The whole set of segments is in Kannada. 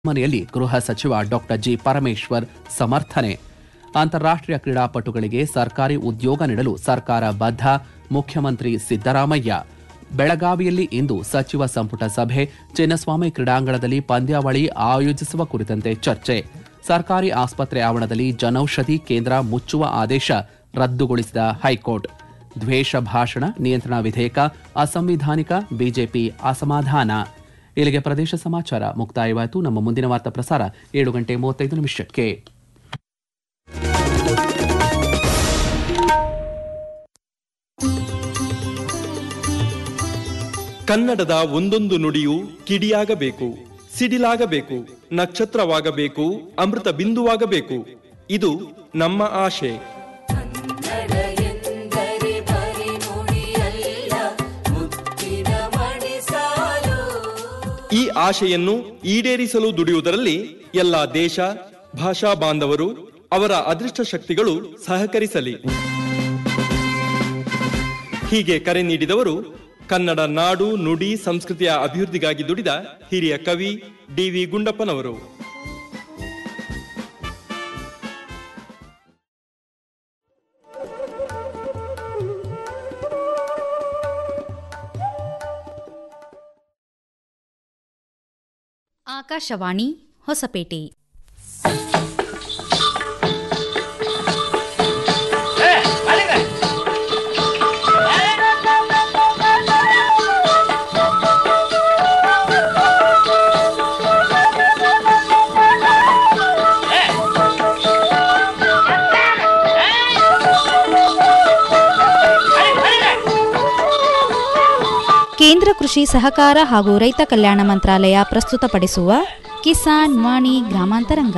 ಮನೆಯಲ್ಲಿ ಗೃಹ ಸಚಿವ ಡಾಕ್ಟರ್ ಜಿ ಪರಮೇಶ್ವರ್ ಸಮರ್ಥನೆ ಅಂತಾರಾಷ್ಟ್ರೀಯ ಕ್ರೀಡಾಪಟುಗಳಿಗೆ ಸರ್ಕಾರಿ ಉದ್ಯೋಗ ನೀಡಲು ಸರ್ಕಾರ ಬದ್ಧ ಮುಖ್ಯಮಂತ್ರಿ ಸಿದ್ದರಾಮಯ್ಯ ಬೆಳಗಾವಿಯಲ್ಲಿ ಇಂದು ಸಚಿವ ಸಂಪುಟ ಸಭೆ ಚಿನ್ನಸ್ವಾಮಿ ಕ್ರೀಡಾಂಗಣದಲ್ಲಿ ಪಂದ್ಯಾವಳಿ ಆಯೋಜಿಸುವ ಕುರಿತಂತೆ ಚರ್ಚೆ ಸರ್ಕಾರಿ ಆಸ್ಪತ್ರೆ ಆವರಣದಲ್ಲಿ ಜನೌಷಧಿ ಕೇಂದ್ರ ಮುಚ್ಚುವ ಆದೇಶ ರದ್ದುಗೊಳಿಸಿದ ಹೈಕೋರ್ಟ್ ದ್ವೇಷ ಭಾಷಣ ನಿಯಂತ್ರಣ ವಿಧೇಯಕ ಅಸಂವಿಧಾನಿಕ ಬಿಜೆಪಿ ಅಸಮಾಧಾನ ಇಲ್ಲಿಗೆ ಪ್ರದೇಶ ಸಮಾಚಾರ ಮುಕ್ತಾಯವಾಯಿತು ನಮ್ಮ ಮುಂದಿನ ವಾರ್ತಾ ಪ್ರಸಾರ ಏಳು ಗಂಟೆ ಮೂವತ್ತೈದು ನಿಮಿಷಕ್ಕೆ ಕನ್ನಡದ ಒಂದೊಂದು ನುಡಿಯು ಕಿಡಿಯಾಗಬೇಕು ಸಿಡಿಲಾಗಬೇಕು ನಕ್ಷತ್ರವಾಗಬೇಕು ಅಮೃತ ಬಿಂದುವಾಗಬೇಕು ಇದು ನಮ್ಮ ಆಶೆ ಕನ್ನಡ ಎಂದರೆ ಬರಿ ನುಡಿಯಲ್ಲ ಮುತ್ತಿನ ಮಣಿಸಾಲು ಈ ಆಶೆಯನ್ನು ಈಡೇರಿಸಲು ದುಡಿಯುವುದರಲ್ಲಿ ಎಲ್ಲ ದೇಶ ಭಾಷಾ ಬಾಂಧವರು ಅವರ ಅದೃಷ್ಟ ಶಕ್ತಿಗಳು ಸಹಕರಿಸಲಿ ಹೀಗೆ ಕರೆ ನೀಡಿದವರು ಕನ್ನಡ ನಾಡು ನುಡಿ ಸಂಸ್ಕೃತಿಯ ಅಭಿವೃದ್ಧಿಗಾಗಿ ದುಡಿದ ಹಿರಿಯ ಕವಿ ಡಿ ವಿ ಗುಂಡಪ್ಪನವರು ಆಕಾಶವಾಣಿ ಹೊಸಪೇಟೆ ಕೇಂದ್ರ ಕೃಷಿ ಸಹಕಾರ ಹಾಗೂ ರೈತ ಕಲ್ಯಾಣ ಮಂತ್ರಾಲಯ ಪ್ರಸ್ತುತಪಡಿಸುವ ಕಿಸಾನ್ ವಾಣಿ ಗ್ರಾಮಾಂತರಂಗ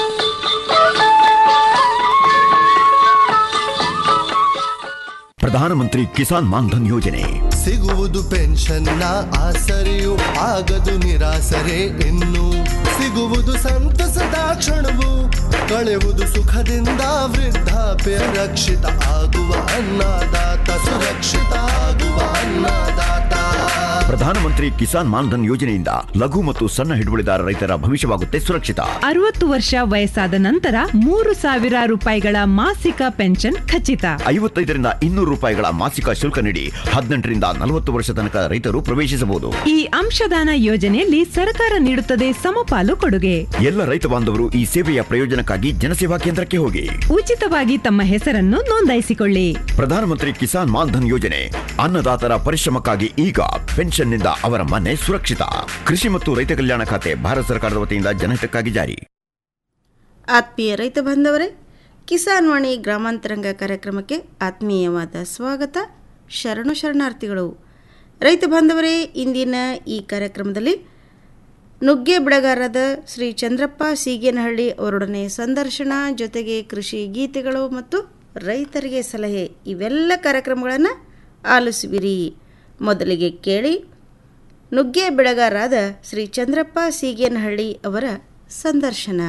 ಪ್ರಧಾನಮಂತ್ರಿ ಕಿಸಾನ್ ಮಾನ್ಧನ್ ಯೋಜನೆ ಸಿಗುವುದು ಪೆನ್ಷನ್ನ ಆಸರೆಯು ಆಗದು ನಿರಾಸರೆ ಇನ್ನು ಸಿಗುವುದು ಸಂತಸದ ಕ್ಷಣವು ಕಳೆಯುವುದು ಸುಖದಿಂದ ವೃದ್ಧಾಪ್ಯ ರಕ್ಷಿತ ಆಗುವ ಅನ್ನದಾತ ಸುರಕ್ಷಿತ ಆಗುವ ಅನ್ನದಾತ ಪ್ರಧಾನಮಂತ್ರಿ ಕಿಸಾನ್ ಮಾನ್ಧನ್ ಯೋಜನೆಯಿಂದ ಲಘು ಮತ್ತು ಸಣ್ಣ ಹಿಡುವಳಿದಾರ ರೈತರ ಭವಿಷ್ಯವಾಗುತ್ತೆ ಸುರಕ್ಷಿತ ಅರವತ್ತು ವರ್ಷ ವಯಸ್ಸಾದ ನಂತರ ಮೂರು ಸಾವಿರ ರೂಪಾಯಿಗಳ ಮಾಸಿಕ ಪೆನ್ಷನ್ ಖಚಿತ ಐವತ್ತೈದರಿಂದ ಇನ್ನೂರು ರೂಪಾಯಿಗಳ ಮಾಸಿಕ ಶುಲ್ಕ ನೀಡಿ ಹದಿನೆಂಟರಿಂದ ನಲವತ್ತು ವರ್ಷ ತನಕ ರೈತರು ಪ್ರವೇಶಿಸಬಹುದು ಈ ಅಂಶದಾನ ಯೋಜನೆಯಲ್ಲಿ ಸರ್ಕಾರ ನೀಡುತ್ತದೆ ಸಮಪಾಲು ಕೊಡುಗೆ ಎಲ್ಲ ರೈತ ಬಾಂಧವರು ಈ ಸೇವೆಯ ಪ್ರಯೋಜನಕ್ಕಾಗಿ ಜನಸೇವಾ ಕೇಂದ್ರಕ್ಕೆ ಹೋಗಿ ಉಚಿತವಾಗಿ ತಮ್ಮ ಹೆಸರನ್ನು ನೋಂದಾಯಿಸಿಕೊಳ್ಳಿ ಪ್ರಧಾನಮಂತ್ರಿ ಕಿಸಾನ್ ಮಾನ್ಧನ್ ಯೋಜನೆ ಅನ್ನದಾತರ ಪರಿಶ್ರಮಕ್ಕಾಗಿ ಈಗ ಪೆನ್ಷನ್ನಿಂದ ಅವರ ಮನೆ ಸುರಕ್ಷಿತ ಕೃಷಿ ಮತ್ತು ರೈತ ಕಲ್ಯಾಣ ಖಾತೆ ಭಾರತ ಸರ್ಕಾರದ ವತಿಯಿಂದ ಜನಹಿತಕ್ಕಾಗಿ ಜಾರಿ ಆತ್ಮೀಯ ರೈತ ಬಾಂಧವರೇ ಕಿಸಾನ್ ವಾಣಿ ಗ್ರಾಮಾಂತರಂಗ ಕಾರ್ಯಕ್ರಮಕ್ಕೆ ಆತ್ಮೀಯವಾದ ಸ್ವಾಗತ ಶರಣು ಶರಣಾರ್ಥಿಗಳು ರೈತ ಬಾಂಧವರೇ ಇಂದಿನ ಈ ಕಾರ್ಯಕ್ರಮದಲ್ಲಿ ನುಗ್ಗೆ ಬಿಡಗಾರರಾದ ಶ್ರೀ ಚಂದ್ರಪ್ಪ ಸೀಗೇನಹಳ್ಳಿ ಅವರೊಡನೆ ಸಂದರ್ಶನ ಜೊತೆಗೆ ಕೃಷಿ ಗೀತೆಗಳು ಮತ್ತು ರೈತರಿಗೆ ಸಲಹೆ ಇವೆಲ್ಲ ಕಾರ್ಯಕ್ರಮಗಳನ್ನು ಆಲಿಸುವಿರಿ ಮೊದಲಿಗೆ ಕೇಳಿ ನುಗ್ಗೆ ಬೆಳೆಗಾರರಾದ ಶ್ರೀ ಚಂದ್ರಪ್ಪ ಸೀಗೇನಹಳ್ಳಿ ಅವರ ಸಂದರ್ಶನ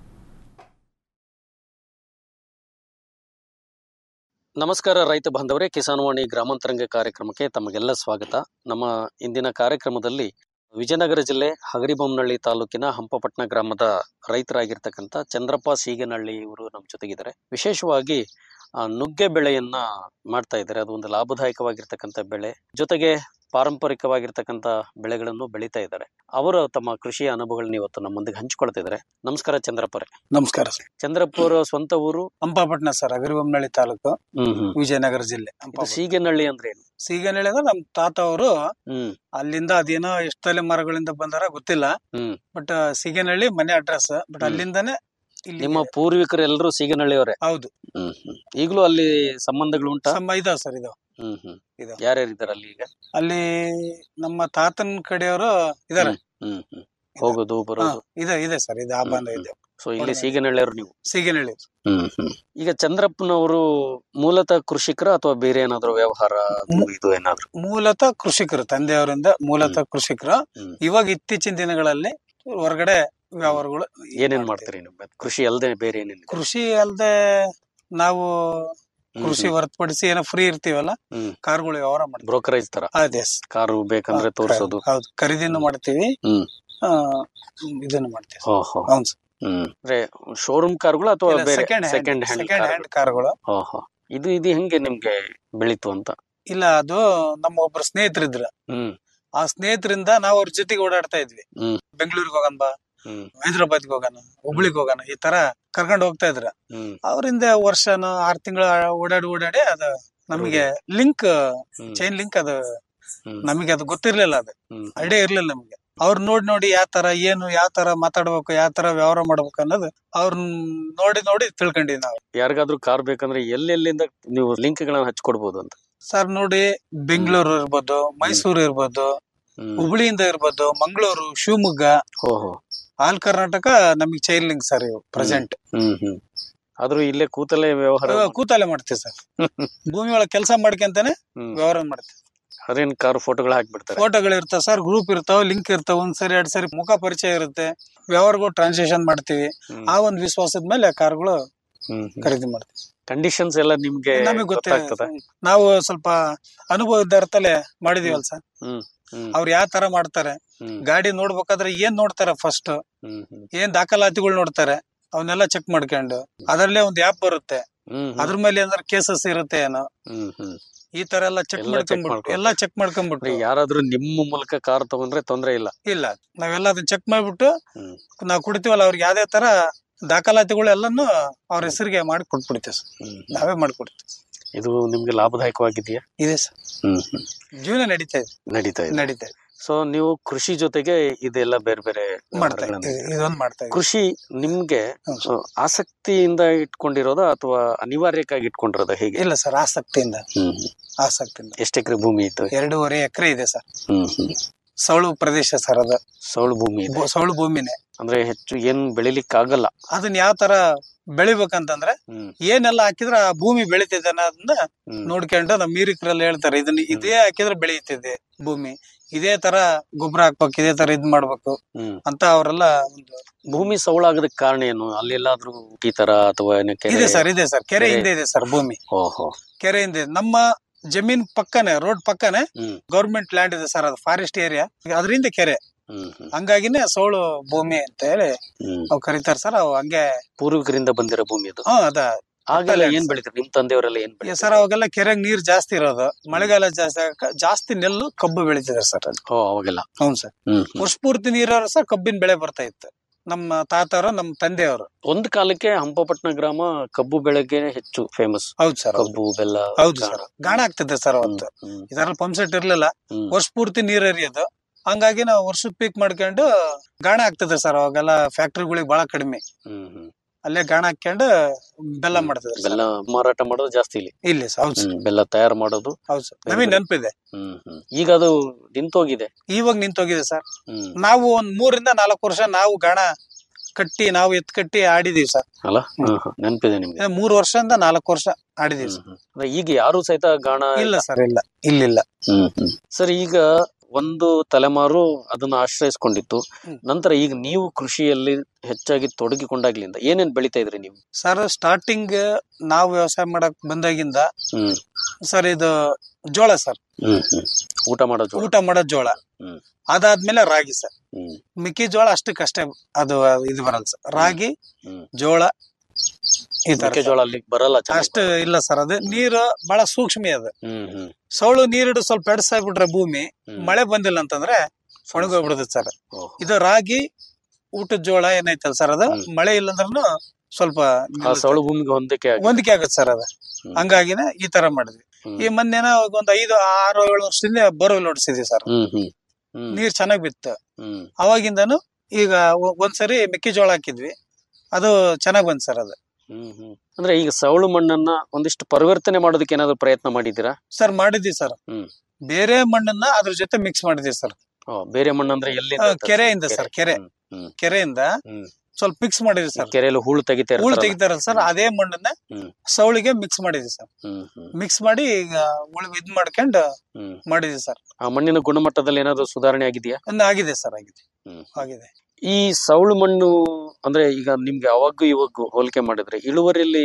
ನಮಸ್ಕಾರ ರೈತ ಬಾಂಧವರೇ ಕಿಸಾನ್ ವಾಣಿ ಗ್ರಾಮಾಂತರಂಗ ಕಾರ್ಯಕ್ರಮಕ್ಕೆ ತಮಗೆಲ್ಲ ಸ್ವಾಗತ ನಮ್ಮ ಇಂದಿನ ಕಾರ್ಯಕ್ರಮದಲ್ಲಿ ವಿಜಯನಗರ ಜಿಲ್ಲೆ ಹಗರಿಬೊಮ್ಮನಹಳ್ಳಿ ತಾಲೂಕಿನ ಹಂಪಪಟ್ನ ಗ್ರಾಮದ ರೈತರಾಗಿರ್ತಕ್ಕಂಥ ಚಂದ್ರಪ್ಪ ಸೀಗನಹಳ್ಳಿ ಇವರು ನಮ್ಮ ಜೊತೆಗಿದ್ದಾರೆ ವಿಶೇಷವಾಗಿ ಆ, ನುಗ್ಗೆ ಬೆಳೆಯನ್ನ ಮಾಡ್ತಾ ಇದ್ದಾರೆ ಅದು ಒಂದು ಲಾಭದಾಯಕವಾಗಿರ್ತಕ್ಕಂಥ ಬೆಳೆ ಜೊತೆಗೆ ಪಾರಂಪರಿಕವಾಗಿರ್ತಕ್ಕಂಥ ಬೆಳೆಗಳನ್ನು ಬೆಳೀತಾ ಇದ್ದಾರೆ ಅವರು ತಮ್ಮ ಕೃಷಿಯ ಅನುಭವಗಳನ್ನ ಇವತ್ತು ನಮ್ಮ ಮುಂದೆ ಹಂಚಿಕೊಳ್ತಿದ್ದಾರೆ ನಮಸ್ಕಾರ ಚಂದ್ರಪ್ಪರೇ ನಮಸ್ಕಾರ ಸರ್ ಚಂದ್ರಪ್ಪ ಅವರ ಸ್ವಂತ ಊರು ಹಂಪಾಪಟ್ನ ಸರ್ ಅಗರಿಬೊಮ್ಮನಹಳ್ಳಿ ತಾಲೂಕು ಹ್ಮ್ ಹ್ಮ್ ವಿಜಯನಗರ ಜಿಲ್ಲೆ ಇದು ಹಂಪಾಪಟ್ನ. ಸೀಗೆನಹಳ್ಳಿ ಅಂದ್ರೆ ಏನು ಸೀಗನಹಳ್ಳಿ ಅಂದ್ರೆ ನಮ್ ತಾತ ಅವರು ಹ್ಮ್ ಅಲ್ಲಿಂದ ಅದೇನೋ ಎಷ್ಟು ತಲೆಮಾರುಗಳಿಂದ ಬಂದಾರ ಗೊತ್ತಿಲ್ಲ ಹ್ಮ್ ಬಟ್ ಸೀಗನಹಳ್ಳಿ ಮನೆ ಅಡ್ರೆಸ್ ಬಟ್ ಹ್ಮ್. ಅಲ್ಲಿಂದಾನೆ ಇಲ್ಲಿ ನಿಮ್ಮ ಪೂರ್ವಿಕರು ಎಲ್ಲರೂ ಸೀಗನಹಳ್ಳಿಯವರೇ ಹೌದು ಹ್ಮ್ ಹ್ಮ್ ಈಗಲೂ ಅಲ್ಲಿ ಸಂಬಂಧಗಳು ಉಂಟಾ ಸಮ ಇದಾವ್ ಸರ್ ಇದಾವ್ ಹ್ಮ್ ಹ್ಮ್ ಇದಾವ್. ಯಾರ್ಯಾರಿದ್ದಾರೆ ಅಲ್ಲಿ ಈಗ ಅಲ್ಲಿ ನಮ್ಮ ತಾತನ ಕಡೆಯವರು ಇದಾರೆ ಹ್ಮ್ ಹ್ಮ್ ಹೋಗೋದು ಹಾ, ಬರೋದು ಇದೆ ಇದೆ ಸರ್ ಇದೆ ಆ ಬಂದ ಹ್ಮ್, ಇದೆ ಸೊ ಇಲ್ಲಿ ಒಡನೆ. ಸೀಗನಹಳ್ಳಿಯವರು ನೀವು ಸೀಗನಹಳ್ಳಿ ಹ್ಮ್ ಹ್ಮ್ ಈಗ ಚಂದ್ರಪ್ಪನವರು ಮೂಲತಃ ಕೃಷಿಕರ ಅಥವಾ ಬೇರೆ ಏನಾದ್ರು ವ್ಯವಹಾರ ಅದು ಮು- ಇದು ಏನಾದ್ರು ಮೂಲತಃ ಕೃಷಿಕರು ತಂದೆಯವರಿಂದ ಮೂಲತಃ ಕೃಷಿಕರು ಹ್ಮ್. ಇವಾಗ ಇತ್ತೀಚಿನ ದಿನಗಳಲ್ಲಿ ಹೊರಗಡೆ ವ್ಯವಹಾರಗಳು ಏನೇನ್ ಮಾಡ್ತೀರಿ ನಿಮ್ಮ ಕೃಷಿ ಅಲ್ಲದೆ ಬೇರೆ ಏನೇನು ಕೃಷಿ ಅಲ್ಲದೆ ನಾವು ಕೃಷಿ ಹೊರತುಪಡಿಸಿ ಏನೋ ಫ್ರೀ ಇರ್ತೀವಲ್ಲ ಹ್ಮ್ ಕಾರ್ಗಳು ವ್ಯವಹಾರ ಮಾಡ್ತೀವಿ ಬ್ರೋಕರೇಜ್ ತರ ಅದೇ ಕಾರು ಬೇಕಂದ್ರೆ ತೋರಿಸೋದು ಹೌದು ಖರೀದಿನೂ ಮಾಡ್ತೀವಿ ಹ್ಮ್ ಆ, ಇದನ್ನು ಮಾಡ್ತೀವಿ ಓಹೋ ಹೌದು ಸರ್ ಹ್ಮ್ ಅಂದ್ರೆ ಶೋರೂಮ್ ಕಾರ್ಗಳು ಅಥವಾ ಬೇರೆ second second hand hand second hand ಕಾರ್ಗಳು ಓಹೋ ಇದು ಇದು ಹೆಂಗೆ ನಿಮ್ಗೆ ಬೆಳೀತು ಅಂತ ಇಲ್ಲ ಅದು ನಮ್ಮ ಒಬ್ರು ಸ್ನೇಹಿತರಿದ್ರು ಹ್ಮ್ ಆ ಸ್ನೇಹಿತರಿಂದ ನಾವು ಅವ್ರ ಜೊತೆಗೆ ಓಡಾಡ್ತಾ ಇದ್ವಿ ಹ್ಮ್ ಬೆಂಗಳೂರಿಗೆ ಹೋಗೋಣ ಬಾ ಹ್ಮ್ ಹೈದ್ರಾಬಾದ್ಗೆ ಹೋಗೋಣ ಹುಬ್ಳಿಗ್ ಹೋಗೋಣ ಈ ತರ ಕರ್ಕೊಂಡು ಹೋಗ್ತಾ ಇದ್ರ ಹ್ಮ್ ಅವರಿಂದ ವರ್ಷನ ಆರ್ ತಿಂಗಳ ಓಡಾಡಿ ಓಡಾಡಿ ಅದು ನಮಗೆ ಲಿಂಕ್ ಹ್ಮ್. ಚೈನ್ ಲಿಂಕ್ ಅದು ಹ್ಮ್. ನಮಗೆ ಅದು ಗೊತ್ತಿರ್ಲಿಲ್ಲ ಅದು ಹ್ಮ್. ಐಡಿಯಾ ಇರ್ಲಿಲ್ಲ ನಮ್ಗೆ ಅವ್ರ ನೋಡಿ ನೋಡಿ ಯಾವ ತರ ಏನು ಯಾವ ತರ ಮಾತಾಡ್ಬೇಕು ಯಾವ ತರ ವ್ಯವಹಾರ ಮಾಡ್ಬೇಕು ಅನ್ನೋದು ಅವ್ರ ನೋಡಿ ನೋಡಿ ತಿಳ್ಕೊಂಡಿವಿ ನಾವು ಯಾರಿಗಾದ್ರೂ ಕಾರ್ ಬೇಕಂದ್ರೆ ಎಲ್ಲೆಲ್ಲಿಂದ ನೀವು ಲಿಂಕ್ ಗಳನ್ನ ಹಚ್ಕೊಡ್ಬೋದು ಅಂತ ಸರ್ ನೋಡಿ ಬೆಂಗಳೂರು ಇರ್ಬೋದು ಮೈಸೂರು ಇರ್ಬೋದು ಹ್ಮ್. ಹುಬ್ಳಿಯಿಂದ ಇರ್ಬೋದು ಮಂಗಳೂರು ಶಿವಮೊಗ್ಗ ಓಹೋ ಆಲ್ ಕರ್ನಾಟಕ ನಮಗೆ ಚೈನ್ ಲಿಂಕ್ ಸರ್ ಇವು ಪ್ರೆಸೆಂಟ್ ಹ್ಮ್ ಹ್ಮ್ ಆದ್ರೂ ಇಲ್ಲೇ ಕೂತಲ್ಲೇ ವ್ಯವಹಾರ ಕೂತಲ್ಲೇ ಮಾಡ್ತೀವಿ ಸರ್ ಭೂಮಿ ಒಳಗೆ ಕೆಲಸ ಮಾಡ್ಕೊಂತಾನೆ ಹ್ಮ್. ವ್ಯವಹಾರ ಮಾಡ್ತೀವಿ ಅದೇನ್ ಕಾರ್ ಫೋಟೋಗಳು ಹಾಕ್ಬಿಡ್ತಾರೆ ಫೋಟೋಗಳು ಇರ್ತಾವ ಸರ್ ಗ್ರೂಪ್ ಇರ್ತಾವ ಲಿಂಕ್ ಇರ್ತಾವ ಒಂದ್ ಸರಿ ಎರಡ್ ಸರಿ ಮುಖ ಪರಿಚಯ ಇರುತ್ತೆ ವ್ಯವಹಾರಗಳು ಟ್ರಾನ್ಸಾಕ್ಷನ್ ಮಾಡ್ತೀವಿ ಹ್ಮ್. ಆ ಒಂದ್ ವಿಶ್ವಾಸದ ಮೇಲೆ ಕಾರ್ಗಳು ಹ್ಮ್ ಖರೀದಿ ಮಾಡ್ತೀವಿ ಕಂಡೀಷನ್ಸ್ ಎಲ್ಲ ನಿಮ್ಗೆ ನಮಗೆ ಗೊತ್ತಾಗ್ತದ ಗೊತ್ತಾಗ್ತದೆ ನಾವು ಸ್ವಲ್ಪ ಅನುಭವ ಇದ್ದಾರತಲೆ ಮಾಡಿದೀವಲ್ಲ ಸರ್ ಹ್ಮ್ ಹ್ಮ್ ಅವ್ರು ಯಾವ ತರ ಮಾಡ್ತಾರೆ ಹ್ಮ್ ಗಾಡಿ ನೋಡ್ಬೇಕಾದ್ರೆ ಏನ್ ನೋಡ್ತಾರೆ ಫಸ್ಟ್ ಹ್ಮ್ ಹ್ಮ್ ಏನ್ ದಾಖಲಾತಿಗಳು ನೋಡ್ತಾರೆ ಅವನ್ನೆಲ್ಲ ಚೆಕ್ ಮಾಡ್ಕೊಂಡು ಅದರಲ್ಲೇ ಒಂದ್ ಆ್ಯಪ್ ಬರುತ್ತೆ ಹ್ಮ್ ಅದ್ರ ಮೇಲೆ ಏನಾದ್ರು ಕೇಸಸ್ ಇರುತ್ತೆ ಏನೋ ಹ್ಮ್ ಹ್ಮ್ ಈ ತರ ಎಲ್ಲ ಚೆಕ್ ಎಲ್ಲ check ಮಾಡ್ಕೊಂಡ್ಬಿಟ್ಟು ಮಾಡ್ಕೊಂಡು. ಎಲ್ಲಾ ಚೆಕ್ ಮಾಡ್ಕೊಂಡ್ಬಿಟ್ಟು ಅಂದ್ರೆ ಯಾರಾದ್ರೂ ನಿಮ್ಮ ಮೂಲಕ ಕಾರ್ ತಗೊಂಡ್ರೆ ತೊಂದ್ರೆ ಇಲ್ಲ ಇಲ್ಲ ನಾವೆಲ್ಲ ಅದನ್ನ ಚೆಕ್ ಮಾಡ್ಬಿಟ್ಟು ಹ್ಮ್ ನಾವು ಕೊಡ್ತೀವಲ್ಲ ಅವ್ರಿಗೆ ಯಾವ್ದೇ ತರ ದಾಖಲಾತಿಗಳು ಎಲ್ಲಾನು ಅವ್ರ ಹೆಸರಿಗೆ ಮಾಡಿ ಕೊಟ್ಬಿಡ್ತೀವಿ ಸರ್ ಹ್ಮ್ ನಾವೇ ಮಾಡ್ಕೊಡ್ತೀವಿ ಇದು ನಿಮ್ಗೆ ಲಾಭದಾಯಕವಾಗಿದೆಯಾ ಇದೆ ಸರ್ ಹ್ಮ್ ಹ್ಮ್ ಜೀವನ ನಡೀತಾ ಇದೆ ನಡೀತಾ ಇದೆ ನಡೀತಾ ಇದೆ ಸೊ ನೀವು ಕೃಷಿ ಜೊತೆಗೆ ಇದೆಲ್ಲ ಬೇರೆ ಬೇರೆ ಮಾಡ್ತಾ ವ್ಯವಹಾರಗಳನ್ನ- ಇದ್ದೀವಿ ಇದೊಂದು ಮಾಡ್ತಾ ಇದ್ದೀವಿ ಕೃಷಿ ನಿಮ್ಗೆ ಹ್ಮ್. ಆ, ಆಸಕ್ತಿಯಿಂದ ಇಟ್ಕೊಂಡಿರೋದಾ ಅಥವಾ ಅನಿವಾರ್ಯಕ್ಕಾಗಿ ಇಟ್ಕೊಂಡಿರೋದಾ ಹೇಗೆ ಇಲ್ಲ ಸರ್ ಆಸಕ್ತಿಯಿಂದ ಹ್ಮ್ ಹ್ಮ್. ಆಸಕ್ತಿಯಿಂದ ಎಷ್ಟ್ ಎಕರೆ ಭೂಮಿ ಇತ್ತು ಎರಡೂವರೆ ಎಕರೆ ಇದೆ ಸರ್ ಹ್ಮ್ ಹ್ಮ್ ಸೌಳು ಪ್ರದೇಶ ಸರ್ ಅದು ಸೌಳು ಭೂಮಿ ಇದೆ ಬೊ- ಸೌಳು ಭೂಮಿನೇ ಅಂದ್ರೆ ಹೆಚ್ಚು ಏನ್ ಬೆಳಿಲಿಕ್ಕೆ ಆಗಲ್ಲ ಅದನ್ನ ಯಾವ ತರ ಬೆಳಿಬೇಕಂತಂದ್ರೆ ಹ್ಮ್ ಏನೆಲ್ಲ ಹಾಕಿದ್ರೆ ಆ ಭೂಮಿ ಬೆಳಿತಿದೆ ಅನ್ನೋದನ್ನ ಹ್ಮ್ ನೋಡ್ಕೊಂಡು ನಮ್ಮ ಮೀರಿಕರಲ್ಲಿ ಹೇಳ್ತಾರೆ ಇದನ್ನ ಇದೇ ಹಾಕಿದ್ರೆ ಬೆಳೆಯುತ್ತಿದೆ ಭೂಮಿ ಇದೇ ತರ ಗೊಬ್ಬರ ಹಾಕ್ಬೇಕು ಇದೇ ತರ ಇದ್ ಮಾಡ್ಬೇಕು ಹ್ಮ್ ಅಂತ ಅವರೆಲ್ಲ ಒಂದು ಭೂಮಿ ಸೌಳಾಗದಕ್ ಕಾರಣ ಏನು ಅಲ್ಲೆಲ್ಲಾದ್ರೂ ಈ ತರ ಅಥವಾ ಏನೋ ಕೆರೆ- ಇದೆ ಸರ್ ಇದೆ ಸರ್ ಕೆರೆ ಕೆರೆ- ಹಿಂದೆ ಇದೆ ಸರ್ ಭೂಮಿ ಓಹೋ ಕೆರೆ ಹಿಂದೆ ನಮ್ಮ ಜಮೀನ್ ಪಕ್ಕನೆ ರೋಡ್ ಪಕ್ಕನೆ ಹ್ಮ್ ಗೌರ್ಮೆಂಟ್ ಲ್ಯಾಂಡ್ ಇದೆ ಸರ್ ಅದು ಫಾರೆಸ್ಟ್ ಏರಿಯಾ ಅದರಿಂದ ಕೆರೆ ಹ್ಮ್ ಹ್ಮ್ ಹಂಗಾಗಿನೇ ಸೋಳು ಭೂಮಿ ಅಂತ ಹೇಳಿ ಹ್ಮ್ ಅವ್ ಕರೀತಾರ ಸರ್ ಅವ್ ಹಂಗೆ ಪೂರ್ವಿಕರಿಂದ ಬಂದಿರೋ ಭೂಮಿ ಅದು ಹ್ಮ್ ಅದ ಆಗೆಲ್ಲ ಏನ್ ಬೆಳಿತಾರೆ ನಿಮ್ ತಂದೆಯವರೆಲ್ಲ ಏನ್ ಈ ಬೆಳಿತಾರೆ ಸರ್ ಅವಾಗೆಲ್ಲ ಕೆರೆಗ್ ನೀರ್ ಜಾಸ್ತಿ ಇರೋದು ಮಳೆಗಾಲ ಜಾಸ್ತಿ ಆಗಾಕ ಜಾಸ್ತಿ ನೆಲ್ಲು ಕಬ್ಬು ಬೆಳಿತಿದಾರೆ ಸರ್ ಅದು ಓ ಅವಾಗೆಲ್ಲ ಹೌದು ಸರ್ ಹ್ಮ್ ಹ್ಮ್. ವರ್ಷ ಪೂರ್ತಿ ನೀರವ್ರು ಸರ್ ಕಬ್ಬಿನ ಬೆಳೆ ಬರ್ತಾ ಇತ್ತು ನಮ್ಮ ತಾತವರು ನಮ್ಮ ತಂದೆಯವರು ಒಂದ್ ಕಾಲಕ್ಕೆ ಹಂಪಪಟ್ನ ಗ್ರಾಮ ಕಬ್ಬು ಬೆಳೆಗೆ ಹೆಚ್ಚು ಫೇಮಸ್ ಹೌದು ಸರ್ ಹೌದು. ಕಬ್ಬು ಬೆಲ್ಲ ಹೌದು ಗಾಣ. ಸರ್ ಗಾಣ ಆಗ್ತಿದೆ ಸರ್ ಅವತ್ತು ಹ್ಮ್ ಇದರಲ್ಲಿ ಪಂಪ್ ಸೆಟ್ ಇರ್ಲಿಲ್ಲ ಹ್ಮ್ ವರ್ಷ ಪೂರ್ತಿ ನೀರ್ ಹರಿಯೋದು ಹಂಗಾಗಿ ನಾವು ವರ್ಷದ ಪೀಕ್ ಮಾಡ್ಕೊಂಡು ಗಾಣ ಆಗ್ತದೆ ಸರ್ ಅವಾಗೆಲ್ಲ ಫ್ಯಾಕ್ಟ್ರಿಗಳಿಗೆ ಬಹಳ ಕಡಿಮೆ ಹ್ಮ್ ಹ್ಮ್ ಅಲ್ಲೇ ಗಾಣ ಹಾಕೊಂಡು ಬೆಲ್ಲ ಮಾಡ್ತಿದ್ರು ಸರ್. ಬೆಲ್ಲ ಮಾರಾಟ ಮಾಡೋದು ಜಾಸ್ತಿ ಇಲ್ಲಿ ಇಲ್ಲಿ ಸರ್ ಹೌದು ಸರ್ ಹ್ಮ್ ಬೆಲ್ಲ ತಯಾರು ಮಾಡೋದು ಹೌದು ಸರ್ ನಮಗೆ ನೆನಪಿದೆ ಹ್ಮ್ ಹ್ಮ್ ಈಗ ಅದು ನಿಂತೋಗಿದೆ ಇವಾಗ ನಿಂತೋಗಿದೆ ಸರ್ ಹ್ಮ್ ನಾವು ಒಂದ್ ಮೂರಿಂದ ನಾಲ್ಕು ವರ್ಷ ನಾವು ಗಾಣ ಕಟ್ಟಿ ನಾವು ಎತ್ ಕಟ್ಟಿ ಆಡಿದೀವಿ ಸರ್ ಅಲ್ಲ ಹ್ಮ್ ಹ್ಮ್. ನೆನ್ಪಿದೆ ನಿಮ್ಗೆ ಇನ್ನು ಮೂರು ವರ್ಷದಿಂದ ನಾಲ್ಕು ವರ್ಷ ಆಡಿದೀವಿ ಸರ್ ಹ್ಮ್ ಹ್ಮ್. ಅಂದ್ರೆ ಈಗ ಯಾರು ಸಹಿತ ಗಾಣ ಇಲ್ಲ ಸರ್ ಇಲ್ಲ ಇಲ್ಲಿಲ್ಲ ಹ್ಮ್ ಹ್ಮ್. ಸರ್ ಈಗ ಒಂದು ತಲೆಮಾರು ಅದನ್ನ ಆಶ್ರಯಿಸ್ಕೊಂಡಿತ್ತು ಹ್ಮ್. ನಂತರ ಈಗ ನೀವು ಕೃಷಿಯಲ್ಲಿ ಹೆಚ್ಚಾಗಿ ತೊಡಗಿಕೊಂಡಾಗ್ಲಿಂದ ಏನೇನ್ ಬೆಳಿತಾ ಇದ್ರಿ ನೀವು ಸರ್ ಸ್ಟಾರ್ಟಿಂಗ್ ನಾವು ವ್ಯವಸಾಯ ಮಾಡಕ್ ಬಂದಾಗಿಂದ ಹ್ಮ್ ಸರ್ ಇದು ಜೋಳ ಸರ್ ಹ್ಮ್ ಹ್ಮ್ ಊಟ ಮಾಡೋ ಜೋಳ ಊಟ ಮಾಡೋ ಜೋಳ ಹ್ಮ್. ಅದಾದ್ಮೇಲೆ ರಾಗಿ ಸರ್ ಹ್ಮ್ ಮೆಕ್ಕೆಜೋಳ ಅಷ್ಟಕ್ಕಷ್ಟೇ ಅದು ಇದು ಬರಲ್ಲ ಸರ್ ರಾಗಿ ಹ್ಮ್ ಜೋಳ ಈ ತರ ಮೆಕ್ಕೆಜೋಳ ಅಲ್ಲಿ ಬರಲ್ಲ ಚೆನ್ನಾಗಿ ಅಷ್ಟು ಇಲ್ಲ ಸರ್ ಅದು ನೀರು ಬಹಳ ಸೂಕ್ಷ್ಮ ಅದು ಹ್ಮ್ ಹ್ಮ್ ಸೌಳು ನೀರಿಡು ಸ್ವಲ್ಪ ಎಡ್ಸಾಗ್ಬಿಟ್ರೆ ಭೂಮಿ ಹ್ಮ್. ಮಳೆ ಬಂದಿಲ್ಲ ಅಂತಂದ್ರೆ ಒಣಗೋಗ್ಬಿಡುತ್ತೆ ಸರ್ ಓಹೋ. ಇದು ರಾಗಿ ಊಟದ ಜೋಳ ಏನೈತಲ್ಲ ಸರ್ ಅದು ಹ್ಮ್. ಮಳೆ ಇಲ್ಲ ಅಂದ್ರೂ ಸ್ವಲ್ಪ ಆ ಸೌಳು ಭೂಮಿಗೆ ಹೊಂದಿಕೆ ಆಗಿ ಹೊಂದಿಕೆ ಆಗುತ್ತೆ ಸರ್ ಅದು ಹ್ಮ್. ಹಂಗಾಗಿನೇ ಈ ತರ ಮಾಡಿದ್ವಿ ಹ್ಮ್. ಈ ಮೊನ್ನೆನ ಒಂದ್ ಐದು ಆರು ಏಳು ವರ್ಷದಿಂದ ಬೋರ್ವೆಲ್ ಹೊಡ್ಸಿದ್ವಿ ಸರ್ ಹ್ಮ್ ಹ್ಮ್ ಹ್ಮ್ ನೀರ್ ಚೆನ್ನಾಗ್ ಬಿತ್ತು ಹ್ಮ್ ಅವಾಗಿಂದಾನು ಈಗ ಒ- ಒಂದ್ಸರಿ ಮೆಕ್ಕೆಜೋಳ ಹಾಕಿದ್ವಿ ಅದು ಚೆನ್ನಾಗ್ ಬಂತ್ ಸರ್ ಅದು ಹ್ಮ್ ಹ್ಮ್ ಅಂದ್ರೆ ಈಗ ಸೌಳು ಮಣ್ಣನ್ನ ಒಂದಿಷ್ಟು ಪರಿವರ್ತನೆ ಮಾಡೋದಕ್ಕೆ ಏನಾದ್ರು ಪ್ರಯತ್ನ ಮಾಡಿದ್ದೀರಾ ಸರ್ ಮಾಡಿದ್ವಿ ಸರ್ ಹ್ಮ್. ಬೇರೆ ಮಣ್ಣನ್ನ ಅದ್ರ ಜೊತೆ ಮಿಕ್ಸ್ ಮಾಡಿದ್ವಿ ಸರ್ ಓ, ಬೇರೆ ಮಣ್ಣಂದ್ರೆ ಎಲ್ಲಿ ಆ, ಕೆರೆಯಿಂದ ಸರ್ ಕೆರೆ ಹ್ಮ್, ಹ್ಮ್. ಕೆರೆಯಿಂದ ಹ್ಮ್. ಸ್ವಲ್ಪ ಮಿಕ್ಸ್ ಮಾಡಿದ್ವಿ ಸರ್ ಕೆರೆಯಲ್ಲಿ ಹೂಳು ತೆಗಿತಾ ಹೂಳು ಇರ್ತಾರಲ್ಲ. ತೆಗಿತಾರಲ್ಲ ಸರ್ ಅದೇ ಮಣ್ಣನ್ನ ಹ್ಮ್. ಸೌಳಿಗೆ ಮಿಕ್ಸ್ ಮಾಡಿದ್ವಿ ಸರ್ ಹ್ಮ್ ಹ್ಮ್ ಮಿಕ್ಸ್ ಮಾಡಿ ಈಗ ಉಳ್ ಇದ್ ಮಾಡ್ಕೊಂಡು ಹ್ಮ್ ಮಾಡಿದ್ವಿ ಸರ್ ಆ ಮಣ್ಣಿನ ಗುಣಮಟ್ಟದಲ್ಲಿ ಏನಾದ್ರು ಸುಧಾರಣೆ ಆಗಿದೆಯಾ ಒಂದು ಆಗಿದೆ ಸರ್ ಆಗಿದೆ ಹ್ಮ್. ಆಗಿದೆ ಈ ಸೌಳು ಮಣ್ಣು ಅಂದ್ರೆ ಈಗ ನಿಮ್ಗೆ ಅವಾಗೂ ಇವಾಗೂ ಹೋಲಿಕೆ ಮಾಡಿದ್ರೆ ಇಳುವರಿಯಲ್ಲಿ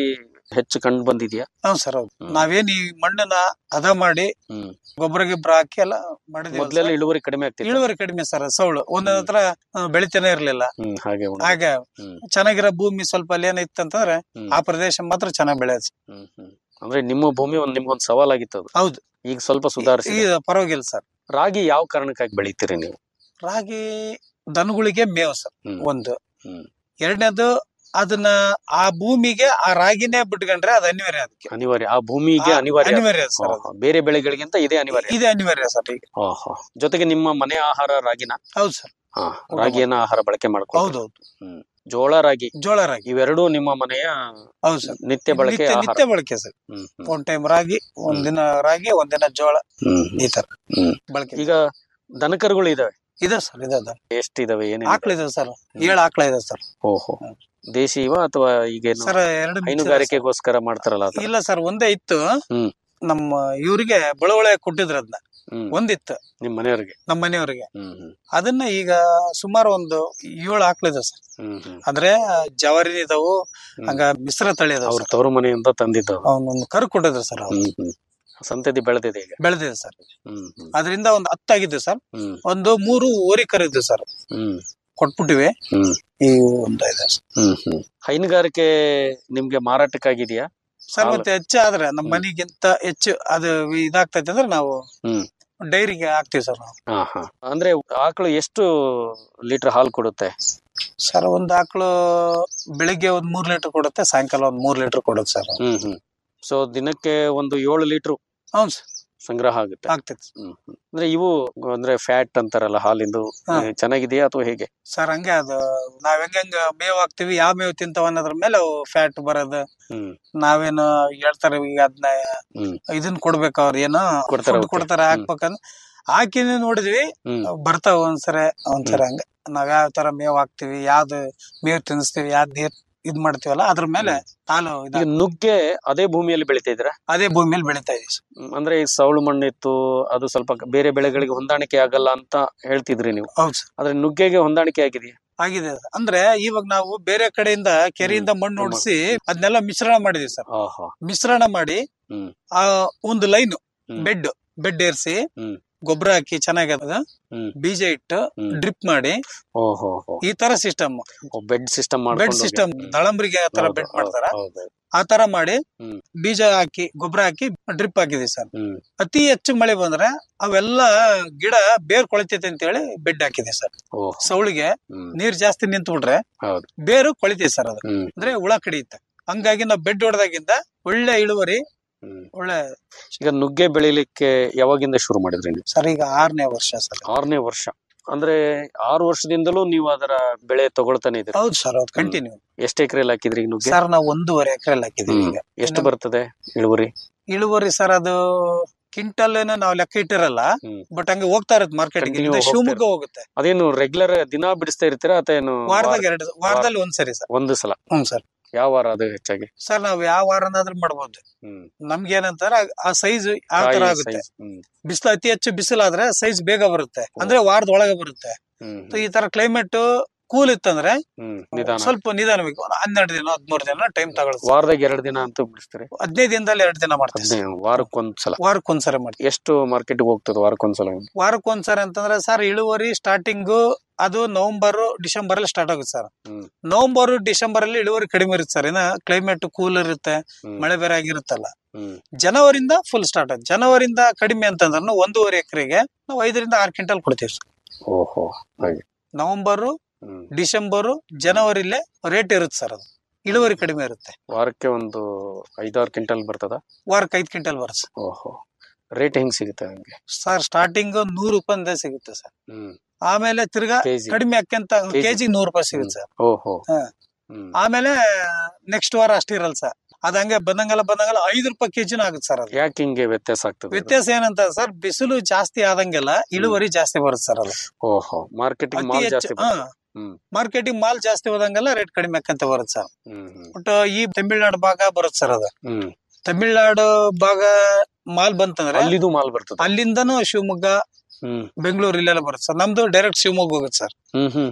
ಹೆಚ್ಚು ಕಂಡು ಬಂದಿದ್ಯಾ ಹೌದು ಸರ್ ಹೌದು ನಾವೇನ್ ಈ ಮಣ್ಣನ್ನ ಹದ ಮಾಡಿ ಹ್ಮ್ ಗೊಬ್ಬರ ಗಿಬ್ಬರ ಹಾಕಿ ಎಲ್ಲ ಮಾಡಿದ್ವಿ ಮೊದ್ಲೆಲ್ಲ ಇಳುವರಿ ಕಡಿಮೆ ಆಗ್ತಿತ್ತು ಇಳುವರಿ ಕಡಿಮೆ ಸರ್ ಸೌಳು ಒಂದೊಂದ್ ಹತ್ರ ಆ, ಬೆಳಿತಾನೆ ಇರ್ಲಿಲ್ಲ ಹ್ಮ್ ಹಾಗೆ ಉಂಟು. ಹಾಗೆ ಹ್ಮ್ ಚೆನ್ನಾಗಿರೋ ಭೂಮಿ ಸ್ವಲ್ಪ ಅಲ್ಲಿ ಏನಿತ್ತಂತಂದ್ರೆ ಹ್ಮ್. ಆ ಪ್ರದೇಶ ಮಾತ್ರ ಚೆನ್ನಾಗಿ ಬೆಳೆಯೋದು ಹ್ಮ್ ಹ್ಮ್ ಅಂದ್ರೆ ನಿಮ್ಮ ಭೂಮಿ ಒಂದ್ ನಿಮ್ಗೊಂದ್ ಸವಾಲಾಗಿತ್ತು ಅದು ಹೌದು ಈಗ ಸ್ವಲ್ಪ ಸುಧಾರಿಸಿ ಈಗ ಪರವಾಗಿಲ್ಲ ಸರ್ ರಾಗಿ ಯಾವ ಕಾರಣಕ್ಕಾಗಿ ಬೆಳಿತೀರಿ ನೀವು ರಾಗಿ ದನಗಳಿಗೆ ಮೇವು ಸರ್ ಹ್ಮ್. ಒಂದು ಹ್ಮ್. ಎರಡನೇದು ಅದನ್ನ ಆ ಭೂಮಿಗೆ ಆ ರಾಗಿನೇ ಬಿಟ್ಕೊಂಡ್ರೆ ಅದು ಅನಿವಾರ್ಯ ಅದಕ್ಕೆ ಅನಿವಾರ್ಯ ಆ ಭೂಮಿಗೆ ಆ- ಅನಿವಾರ್ಯ ಅನಿವಾರ್ಯ ಸರ್ ಅದು. ಓಹೋ. ಬೇರೆ ಬೆಳೆಗಳಿಗಿಂತ ಇದೇ ಅನಿವಾರ್ಯ ಇದೆ ಅನಿವಾರ್ಯ ಸರ್ ಈಗ ಓಹೋ ಜೊತೆಗೆ ನಿಮ್ಮ ಮನೆ ಆಹಾರ ರಾಗಿನ ಹೌದು ಸರ್ ಹಾ ರಾಗಿಯನ್ನ ಆಹಾರ ಬಳಕೆ ಮಾಡ್ಕೊಂಡು ಹೌದೌದು ಹ್ಮ್ ಜೋಳ ರಾಗಿ ಜೋಳ ರಾಗಿ ಇವೆರಡೂ ನಿಮ್ಮ ಮನೆಯ ಹೌದು ಸರ್ ನಿತ್ಯ ಬಳಕೆ ನಿತ್ಯ ಆಹಾರ ನಿತ್ಯ ಬಳಕೆ ಸರ್ ಹ್ಮ್ ಹ್ಮ್. ಒಂದ್ ಟೈಮ್ ರಾಗಿ ಒಂದಿನ ರಾಗಿ ಒಂದಿನ ಜೋಳ ಹ್ಮ್ ಈ ತರ ಹ್ಮ್ ಬಳಕೆ ಈಗ ದನಕರುಗಳು ಇದಾವೆ ಇದೆ ಸರ್ ಇದೆ ಅದ ಎಷ್ಟಿದಾವೆ ಏನೇನು ಆಕಳ ಇದೆ ಸರ್ ಏಳು ಆಕಳ ಇದೆ ಸರ್ ಓಹೋ ದೇಶಿ ಇವ ಅಥವಾ ಈಗೇನು ಸರ್ ಎರಡು mix ಇದೆ sir. ಹೈನುಗಾರಿಕೆಗೋಸ್ಕರ ಮಾಡ್ತಾರಲ್ಲ ಅದು ಇಲ್ಲ ಸರ್ ಒಂದೇ ಇತ್ತು ಹ್ಮ್. ನಮ್ಮ ಇವ್ರಿಗೆ ಬಳವಳೆ ಕೊಟ್ಟಿದ್ರ ಅದನ್ನ ಹ್ಮ್ ಒಂದಿತ್ತು ನಿಮ್ ಮನೆಯವ್ರಿಗೆ ನಮ್ಮ ಮನೆಯವರಿಗೆ ಹ್ಮ್ ಹ್ಮ್ ಅದನ್ನ ಈಗ ಸುಮಾರು ಒಂದು ಏಳು ಆಕಳಿದೆ ಸರ್ ಹ್ಮ್ ಹ್ಮ್ ಅಂದ್ರೆ ಜವಾರಿ ಇದಾವು ಹ್ಮ್. ಹಂಗ ಮಿಶ್ರ ತಳಿ ಅವ್ರ ಅದಾವ ತವರು ಮನೆಯಿಂದ ತಂದಿದ್ದವು ಅವನೊಂದು ಕರು ಕೊಟ್ಟಿದ್ರು ಸರ್ ಅವ್ರು ಹ್ಮ್ ಹ್ಮ್ ಸಂತತಿ ಬೆಳೆದಿದೆ ಈಗ ಬೆಳೆದಿದೆ ಸರ್ ಹ್ಮ್ ಹ್ಮ್ ಅದರಿಂದ ಒಂದು ಹತ್ತಾಗಿದ್ದು ಸರ್ ಹ್ಮ್ ಒಂದು ಮೂರು ಓರಿ ಕರಿದ್ದು ಸರ್ ಹ್ಮ್ ಕೊಟ್ಬಿಟ್ಟಿವಿ ಹ್ಮ್ ಈ ಒಂದು ಇದೆ ಸರ್. ಹ್ಮ್ ಹ್ಮ್ ಹೈನುಗಾರಿಕೆ ನಿಮ್ಗೆ ಮಾರಾಟಕ್ಕಾಗಿದೆಯಾ ಸರ್ ಹಾಲು. ಮತ್ತೆ ಹೆಚ್ಚು ಆದ್ರೆ ನಮ್ಮ ಮನೆಗಿಂತ ಹೆಚ್ಚು ಅದು ಇದಾಗ್ತೈತೆ ಅಂದ್ರೆ ನಾವು ಹ್ಮ್ ಡೈರಿಗೆ ಹಾಕ್ತಿವಿ ಸರ್ ನಾವು ಹಾ ಹಾ ಅಂದ್ರೆ ಆಕಳು ಎಷ್ಟು ಲೀಟರ್ ಹಾಲು ಕೊಡುತ್ತೆ ಸರ್ ಒಂದ್ ಆಕಳು ಬೆಳಿಗ್ಗೆ ಒಂದ್ ಮೂರ್ ಲೀಟರ್ ಕೊಡುತ್ತೆ ಸಾಯಂಕಾಲ ಒಂದ್ ಮೂರ್ ಲೀಟರ್ ಕೊಡುತ್ತೆ ಸರ್ ಹ್ಮ್ ಹ್ಮ್ ಸೊ ದಿನಕ್ಕೆ ಒಂದು ಏಳು ಲೀಟರ್ ಹೌದು ಸರ್ ಸಂಗ್ರಹ ಆಗುತ್ತೆ ಆಗ್ತೈತೆ ಹ್ಮ್ ಹ್ಮ್. ಅಂದ್ರೆ ಇವು ಅಂದ್ರೆ ಫ್ಯಾಟ್ ಅಂತಾರಲ್ಲ ಹಾಲಿಂದು ಹಾ. ಏ, ಚೆನ್ನಾಗಿದೆಯಾ ಅಥವಾ ಹೇಗೆ ಸರ್ ಹಂಗೆ ಅದು ನಾವ್ ಹೆಂಗ ಹೆಂಗ ಮೇವ್ ಹಾಕ್ತಿವಿ ಯಾವ ಮೇವ್ ತಿಂತಾವ ಅನ್ನೋದ್ರ ಮೇಲೆ ಅವು ಫ್ಯಾಟ್ ಬರೋದು ಹ್ಮ್ ನಾವೇನು ಹೇಳ್ತಾರೆ ಈಗ ಅದನ್ನ ಹ್ಮ್ ಇದನ್ನ ಕೊಡ್ಬೇಕು ಅವ್ರ ಏನೋ ಕೊಡ್ತಾರೆ ಫುಡ್ ಅವಕ್ಕೆ. ಕೊಡ್ತಾರೆ ಹ್ಮ್. ಹಾಕ್ಬೇಕಂದ್ ಹಾಕಿನ ನೋಡಿದ್ವಿ ಹ್ಮ್ ಬರ್ತಾವ ಒಂದ್ಸರಿ ಒಂದ್ಸರಿ ಹಂಗ ನಾವ್ ಯಾವ ತರ ಮೇವ್ ಹಾಕ್ತಿವಿ ಯಾವ್ದು ಮೇವ್ ತಿನ್ನಿಸ್ತೀವಿ ಯಾವ್ದ್ ನೀರ್ ಇದ್ ಮಾಡ್ತೀವಲ್ಲ ಅದ್ರ ಮೇಲೆ ಹಾಲು ಈಗ ಇದಾಗ ನುಗ್ಗೆ ಅದೇ ಭೂಮಿಯಲ್ಲಿ ಬೆಳಿತಾ ಇದ್ರ ಅದೇ ಭೂಮಿ ಮೇಲೆ ಬೆಳಿತಾ ಇದೀವಿ ಸರ್. ಅಂದ್ರೆ ಈ ಸೌಳು ಮಣ್ಣಿತ್ತು ಅದು ಸ್ವಲ್ಪ ಬೇರೆ ಬೆಳೆಗಳಿಗೆ ಹೊಂದಾಣಿಕೆ ಆಗಲ್ಲ ಅಂತ ಹೇಳ್ತಿದ್ರಿ ನೀವು ಹೌದು ಸರ್ ಆದ್ರೆ ನುಗ್ಗೆಗೆ ಹೊಂದಾಣಿಕೆ ಆಗಿದೆಯಾ ಆಗಿದೆ ಅದು. ಅಂದ್ರೆ ಇವಾಗ ನಾವು ಬೇರೆ ಕಡೆಯಿಂದ ಕೆರೆಯಿಂದ ಮಣ್ಣು ಹೊಡ್ಸಿ ಅದನ್ನೆಲ್ಲ ಮಿಶ್ರಣ ಮಾಡಿದೀವಿ ಸರ್ ಆಹಾ ಮಿಶ್ರಣ ಮಾಡಿ ಹ್ಮ್ ಆ ಒಂದು ಲೈನ್ ಹ್ಮ್. ಬೆಡ್ ಬೆಡ್ ಏರ್ಸಿ ಹ್ಮ್. ಗೊಬ್ಬರ ಹಾಕಿ ಚೆನ್ನಾಗದ ಹ್ಮ್. ಬೀಜ ಇಟ್ಟು ಹ್ಮ್. ಡ್ರಿಪ್ ಮಾಡಿ ಓಹೋ ಈ ತರ system bed system bed system ದಳಂಬ್ರಿಗೆ ಆ ತರ ಬೆಡ್ ಮಾಡ್ತಾರ ಆ ತರ ಮಾಡಿ ಹ್ಮ್. ಬೀಜ ಹಾಕಿ ಗೊಬ್ಬರ ಹಾಕಿ ಡ್ರಿಪ್ ಹಾಕಿದೀವಿ ಸರ್ ಹ್ಮ್ ಅತಿ ಹೆಚ್ಚು ಮಳೆ ಬಂದ್ರೆ ಅವೆಲ್ಲ ಗಿಡ ಬೇರ್ ಕೊಳಿತೈತೆ ಅಂತ ಹೇಳಿ ಬೆಡ್ ಹಾಕಿದೆ ಸರ್ ಓಹೋ ಸೌಳಿಗೆ ಹ್ಮ್ ನೀರ್ ಜಾಸ್ತಿ ನಿಂತು ಬಿಟ್ರೆ ಹೌದು ಬೇರು ಕೊಳಿತೈತೆ ಸರ್ ಅದು ಹ್ಮ್ ಅಂದ್ರೆ ಹುಳ ಕಡಿಯುತ್ತೆ ಹಂಗಾಗಿ ನಾವು ಬೆಡ್ ಹೊಡೆದಾಗಿಂದ ಒಳ್ಳೆ ಇಳುವರಿ ಹ್ಮ್ ಒಳ್ಳೆ ಈಗ ನುಗ್ಗೆ ಬೆಳಿಲಿಕ್ಕೆ ಯಾವಾಗಿಂದ ಶುರು ಮಾಡಿದ್ರಿ ನೀವು ಸರ್ ಈಗ ಆರನೇ ವರ್ಷ ಸರ್ ಆರನೇ ವರ್ಷ ಅಂದ್ರೆ ಆರು ವರ್ಷದಿಂದಲೂ ನೀವು ಅದರ ಬೆಳೆ ತಗೊಳ್ತಾನೆ ಇದ್ದೀರಿ ಹೌದು ಸರ್ ಹೌದು ಕಂಟಿನ್ಯೂ ಎಷ್ಟು ಎಕರೆಯಲ್ಲಿ ಹಾಕಿದ್ರಿ ಈಗ ನುಗ್ಗೆ ಸರ್ ನಾವು ಒಂದೂವರೆ ಎಕರೆ ಹಾಕಿದೀವಿ ಹ್ಮ್. ಈಗ ಎಷ್ಟು ಇನ್ನು ಬರ್ತದೆ ಇಳುವರಿ ಇಳುವರಿ ಸರ್ ಅದು ಕ್ವಿಂಟಲ್ ಏನೋ ನಾವು ಲೆಕ್ಕ ಇಟ್ಟಿರಲ್ಲ ಹ್ಮ್. ಬಟ್ ಹಂಗೆ ಹೋಗ್ತಾ ಇರುತ್ತೆ ಮಾರ್ಕೆಟ್ Continue ಹೋಗ್ತಾ ಶಿವಮೊಗ್ಗ ಹೋಗುತ್ತೆ ಅದೇನು ರೆಗ್ಯುಲರ್ ದಿನ ಬಿಡಿಸ್ತಾ ಇರ್ತೀರಾ ಅಥವಾ ಏನು ವಾರದಾಗ ವಾರ- ಎರಡು ವಾರದಲ್ಲಿ ಒಂದ್ಸರಿ ಸರ್ ಒಂದು ಸಲ ಹ್ಮ್ ಸರ್ ಯಾವ ವಾರ ಅದು ಹೆಚ್ಚಾಗಿ ಸರ್ ನಾವ್ ಯಾವ ವಾರನಾದ್ರೂ ಮಾಡ್ಬೋದು ಹ್ಮ್ ನಮ್ಗೆ ಏನಂತಾರ ಆ ಸೈಜ್ ಆ ತರ ಕಾಯಿ ಆಗುತ್ತೆ size. ಹ್ಮ್ ಬಿಸಿಲು ಅತಿ ಹೆಚ್ಚು ಬಿಸಿಲಾದ್ರೆ ಸೈಜ್ ಬೇಗ ಬರುತ್ತೆ ಅಂದ್ರೆ ವಾರದ ಒಳಗೆ ಬರುತ್ತೆ ಹ್ಮ್ So ಈ ತರ ಕ್ಲೈಮೇಟ್ ಕೂಲ್ ಇತ್ತಂದ್ರೆ ಹ್ಮ್ ನಿಧಾನ ಸ್ವಲ್ಪ ನಿಧಾನವಾಗಿ ಒಂದು ಹನ್ನೆರಡು ದಿನ ಹದಿಮೂರು ದಿನ ಟೈಮ್ ತಗೊಳುತ್ತೆ ವಾರದಾಗ ಎರಡು ದಿನ ಅಂತೂ ಬಿಡಿಸ್ತೀರಿ ಹದಿನೈದು ದಿನದಲ್ಲಿ ಎರಡು ದಿನ ಮಾಡ್ತೀವಿ sir. ಹದಿನೈದು ವಾರಕ್ಕೊಂದ್ಸಲ ವಾರಕ್ಕೊಂದ್ಸರಿ ಮಾಡ್ತೀವಿ ಎಷ್ಟು ಮಾರ್ಕೆಟ್ಗೆ ಹೋಗ್ತದೆ ವಾರಕ್ಕೊಂದ್ಸಲ ವಾರಕ್ಕೊಂದ್ಸರಿ ಅಂತಂದ್ರೆ ಸರ್ ಇಳುವರಿ ಸ್ಟಾರ್ಟಿಂಗ್ ಅದು ನವೆಂಬರ್ ಡಿಸೆಂಬರ್ ಅಲ್ಲಿ ಸ್ಟಾರ್ಟ್ ಆಗುತ್ತೆ ಸರ್ ಹ್ಮ್ ನವೆಂಬರ್ ಡಿಸೆಂಬರ್ ಅಲ್ಲಿ ಇಳುವರಿ ಕಡಿಮೆ ಇರುತ್ತೆ ಸರ್ ಇನ್ನ ಕ್ಲೈಮೇಟ್ ಕೂಲ್ ಇರುತ್ತೆ ಹ್ಮ್ ಮಳೆ ಬೇರೆ ಆಗಿರುತ್ತಲ್ಲ ಹ್ಮ್ ಜನವರಿಂದ ಫುಲ್ ಸ್ಟಾರ್ಟ್ ಆಗುತ್ತೆ ಜನವರಿಂದ ಕಡಿಮೆ ಅಂತಂದ್ರೆ ಒಂದೂವರೆ ಎಕರೆಗೆ ನಾವು ಐದರಿಂದ ಆರು ಕ್ವಿಂಟಲ್ ಕೊಡ್ತೀವಿ ಸರ್ ಓಹೋ ಹಾಗೆ ನವೆಂಬರ್ ಹ್ಮ್ ಡಿಸೆಂಬರ್ ಜನವರಿಲೇ ರೇಟ್ ಇರುತ್ತೆ ಸರ್ ಅದು ಇಳುವರಿ ಕಡಿಮೆ ಇರುತ್ತೆ ವಾರಕ್ಕೆ ಒಂದು ಐದಾರು ಕ್ವಿಂಟಲ್ ಬರ್ತದ ವಾರಕ್ಕೆ ಐದು ಕ್ವಿಂಟಲ್ ಬರುತ್ತೆ ಸರ್. ಓಹೋ ರೇಟ್ ಹೆಂಗ್ ಸಿಗುತ್ತೆ ಹಂಗೆ ಸರ್ ಸ್ಟಾರ್ಟಿಂಗ್ ನೂರು ರೂಪಾಯಿಂದ ಸಿಗುತ್ತೆ ಸರ್ ಹ್ಮ್ ಆಮೇಲೆ ತಿರ್ಗಾ ಕೆಜಿ ಕಡಿಮೆ ಅಕ್ಕಂತ ಕೆಜಿ. ಕೆಜಿ ನೂರು ರೂಪಾಯಿ ಸಿಗುತ್ತೆ ಸರ್ ಓಹೋ ಹಾ. ಹ್ಮ್ ಆಮೇಲೆ ನೆಕ್ಸ್ಟ್ ವಾರ ಅಷ್ಟಿರಲ್ಲ ಸರ್ ಅದ್ ಹಂಗೆ ಬಂದಂಗೆಲ್ಲ ಬಂದಂಗೆಲ್ಲ ಐದು ರೂಪಾಯಿ ಕೆಜಿನ ಆಗುತ್ತೆ ಸರ್ ಅದು ಯಾಕೆ ಹಿಂಗೆ ವ್ಯತ್ಯಾಸ ಆಗ್ತದೆ ಅದು? ವ್ಯತ್ಯಾಸ ಏನಂತ ಸರ್ ಬಿಸಿಲು ಜಾಸ್ತಿ ಆದಂಗೆಲ್ಲ ಇಳುವರಿ ಜಾಸ್ತಿ ಬರುತ್ತೆ ಸರ್ ಅದು ಓಹೋ ಮಾರ್ಕೆಟಿಂಗ್ ಅತಿ ಮಾಲ್ ಹೆಚ್ಚು ಜಾಸ್ತಿ ಬರ್ತದೆ. ಹ್ಮ್ ಮಾರ್ಕೆಟಿಂಗ್ ಮಾಲ್ ಜಾಸ್ತಿ ಹೋದಂಗೆಲ್ಲ ರೇಟ್ ಕಡಿಮೆ ಆಕ್ಕಂತ ಬರುತ್ತೆ ಸರ್ ಹ್ಮ್ ಹ್ಮ್ ಬಟ್ ಈ ತಮಿಳ್ನಾಡು ಭಾಗ ಬರುತ್ತೆ ಸರ್ ಅದು ಹ್ಮ್ ತಮಿಳ್ನಾಡು ಭಾಗ ಮಾಲ್ ಬಂತಂದ್ರೆ ಅಲ್ಲಿದು ಮಾಲ್ ಬರ್ತದೆ ಅಲ್ಲಿಂದನೂ ಶಿವಮೊಗ್ಗ ಹ್ಮ್ ಬೆಂಗಳೂರು ಇಲ್ಲೆಲ್ಲ ಬರುತ್ತೆ ಸರ್ ನಮ್ದು ಡೈರೆಕ್ಟ್ ಶಿವಮೊಗ್ಗ ಹೋಗುತ್ತೆ ಸರ್ ಹ್ಮ್ ಹ್ಮ್ ಹ್ಮ್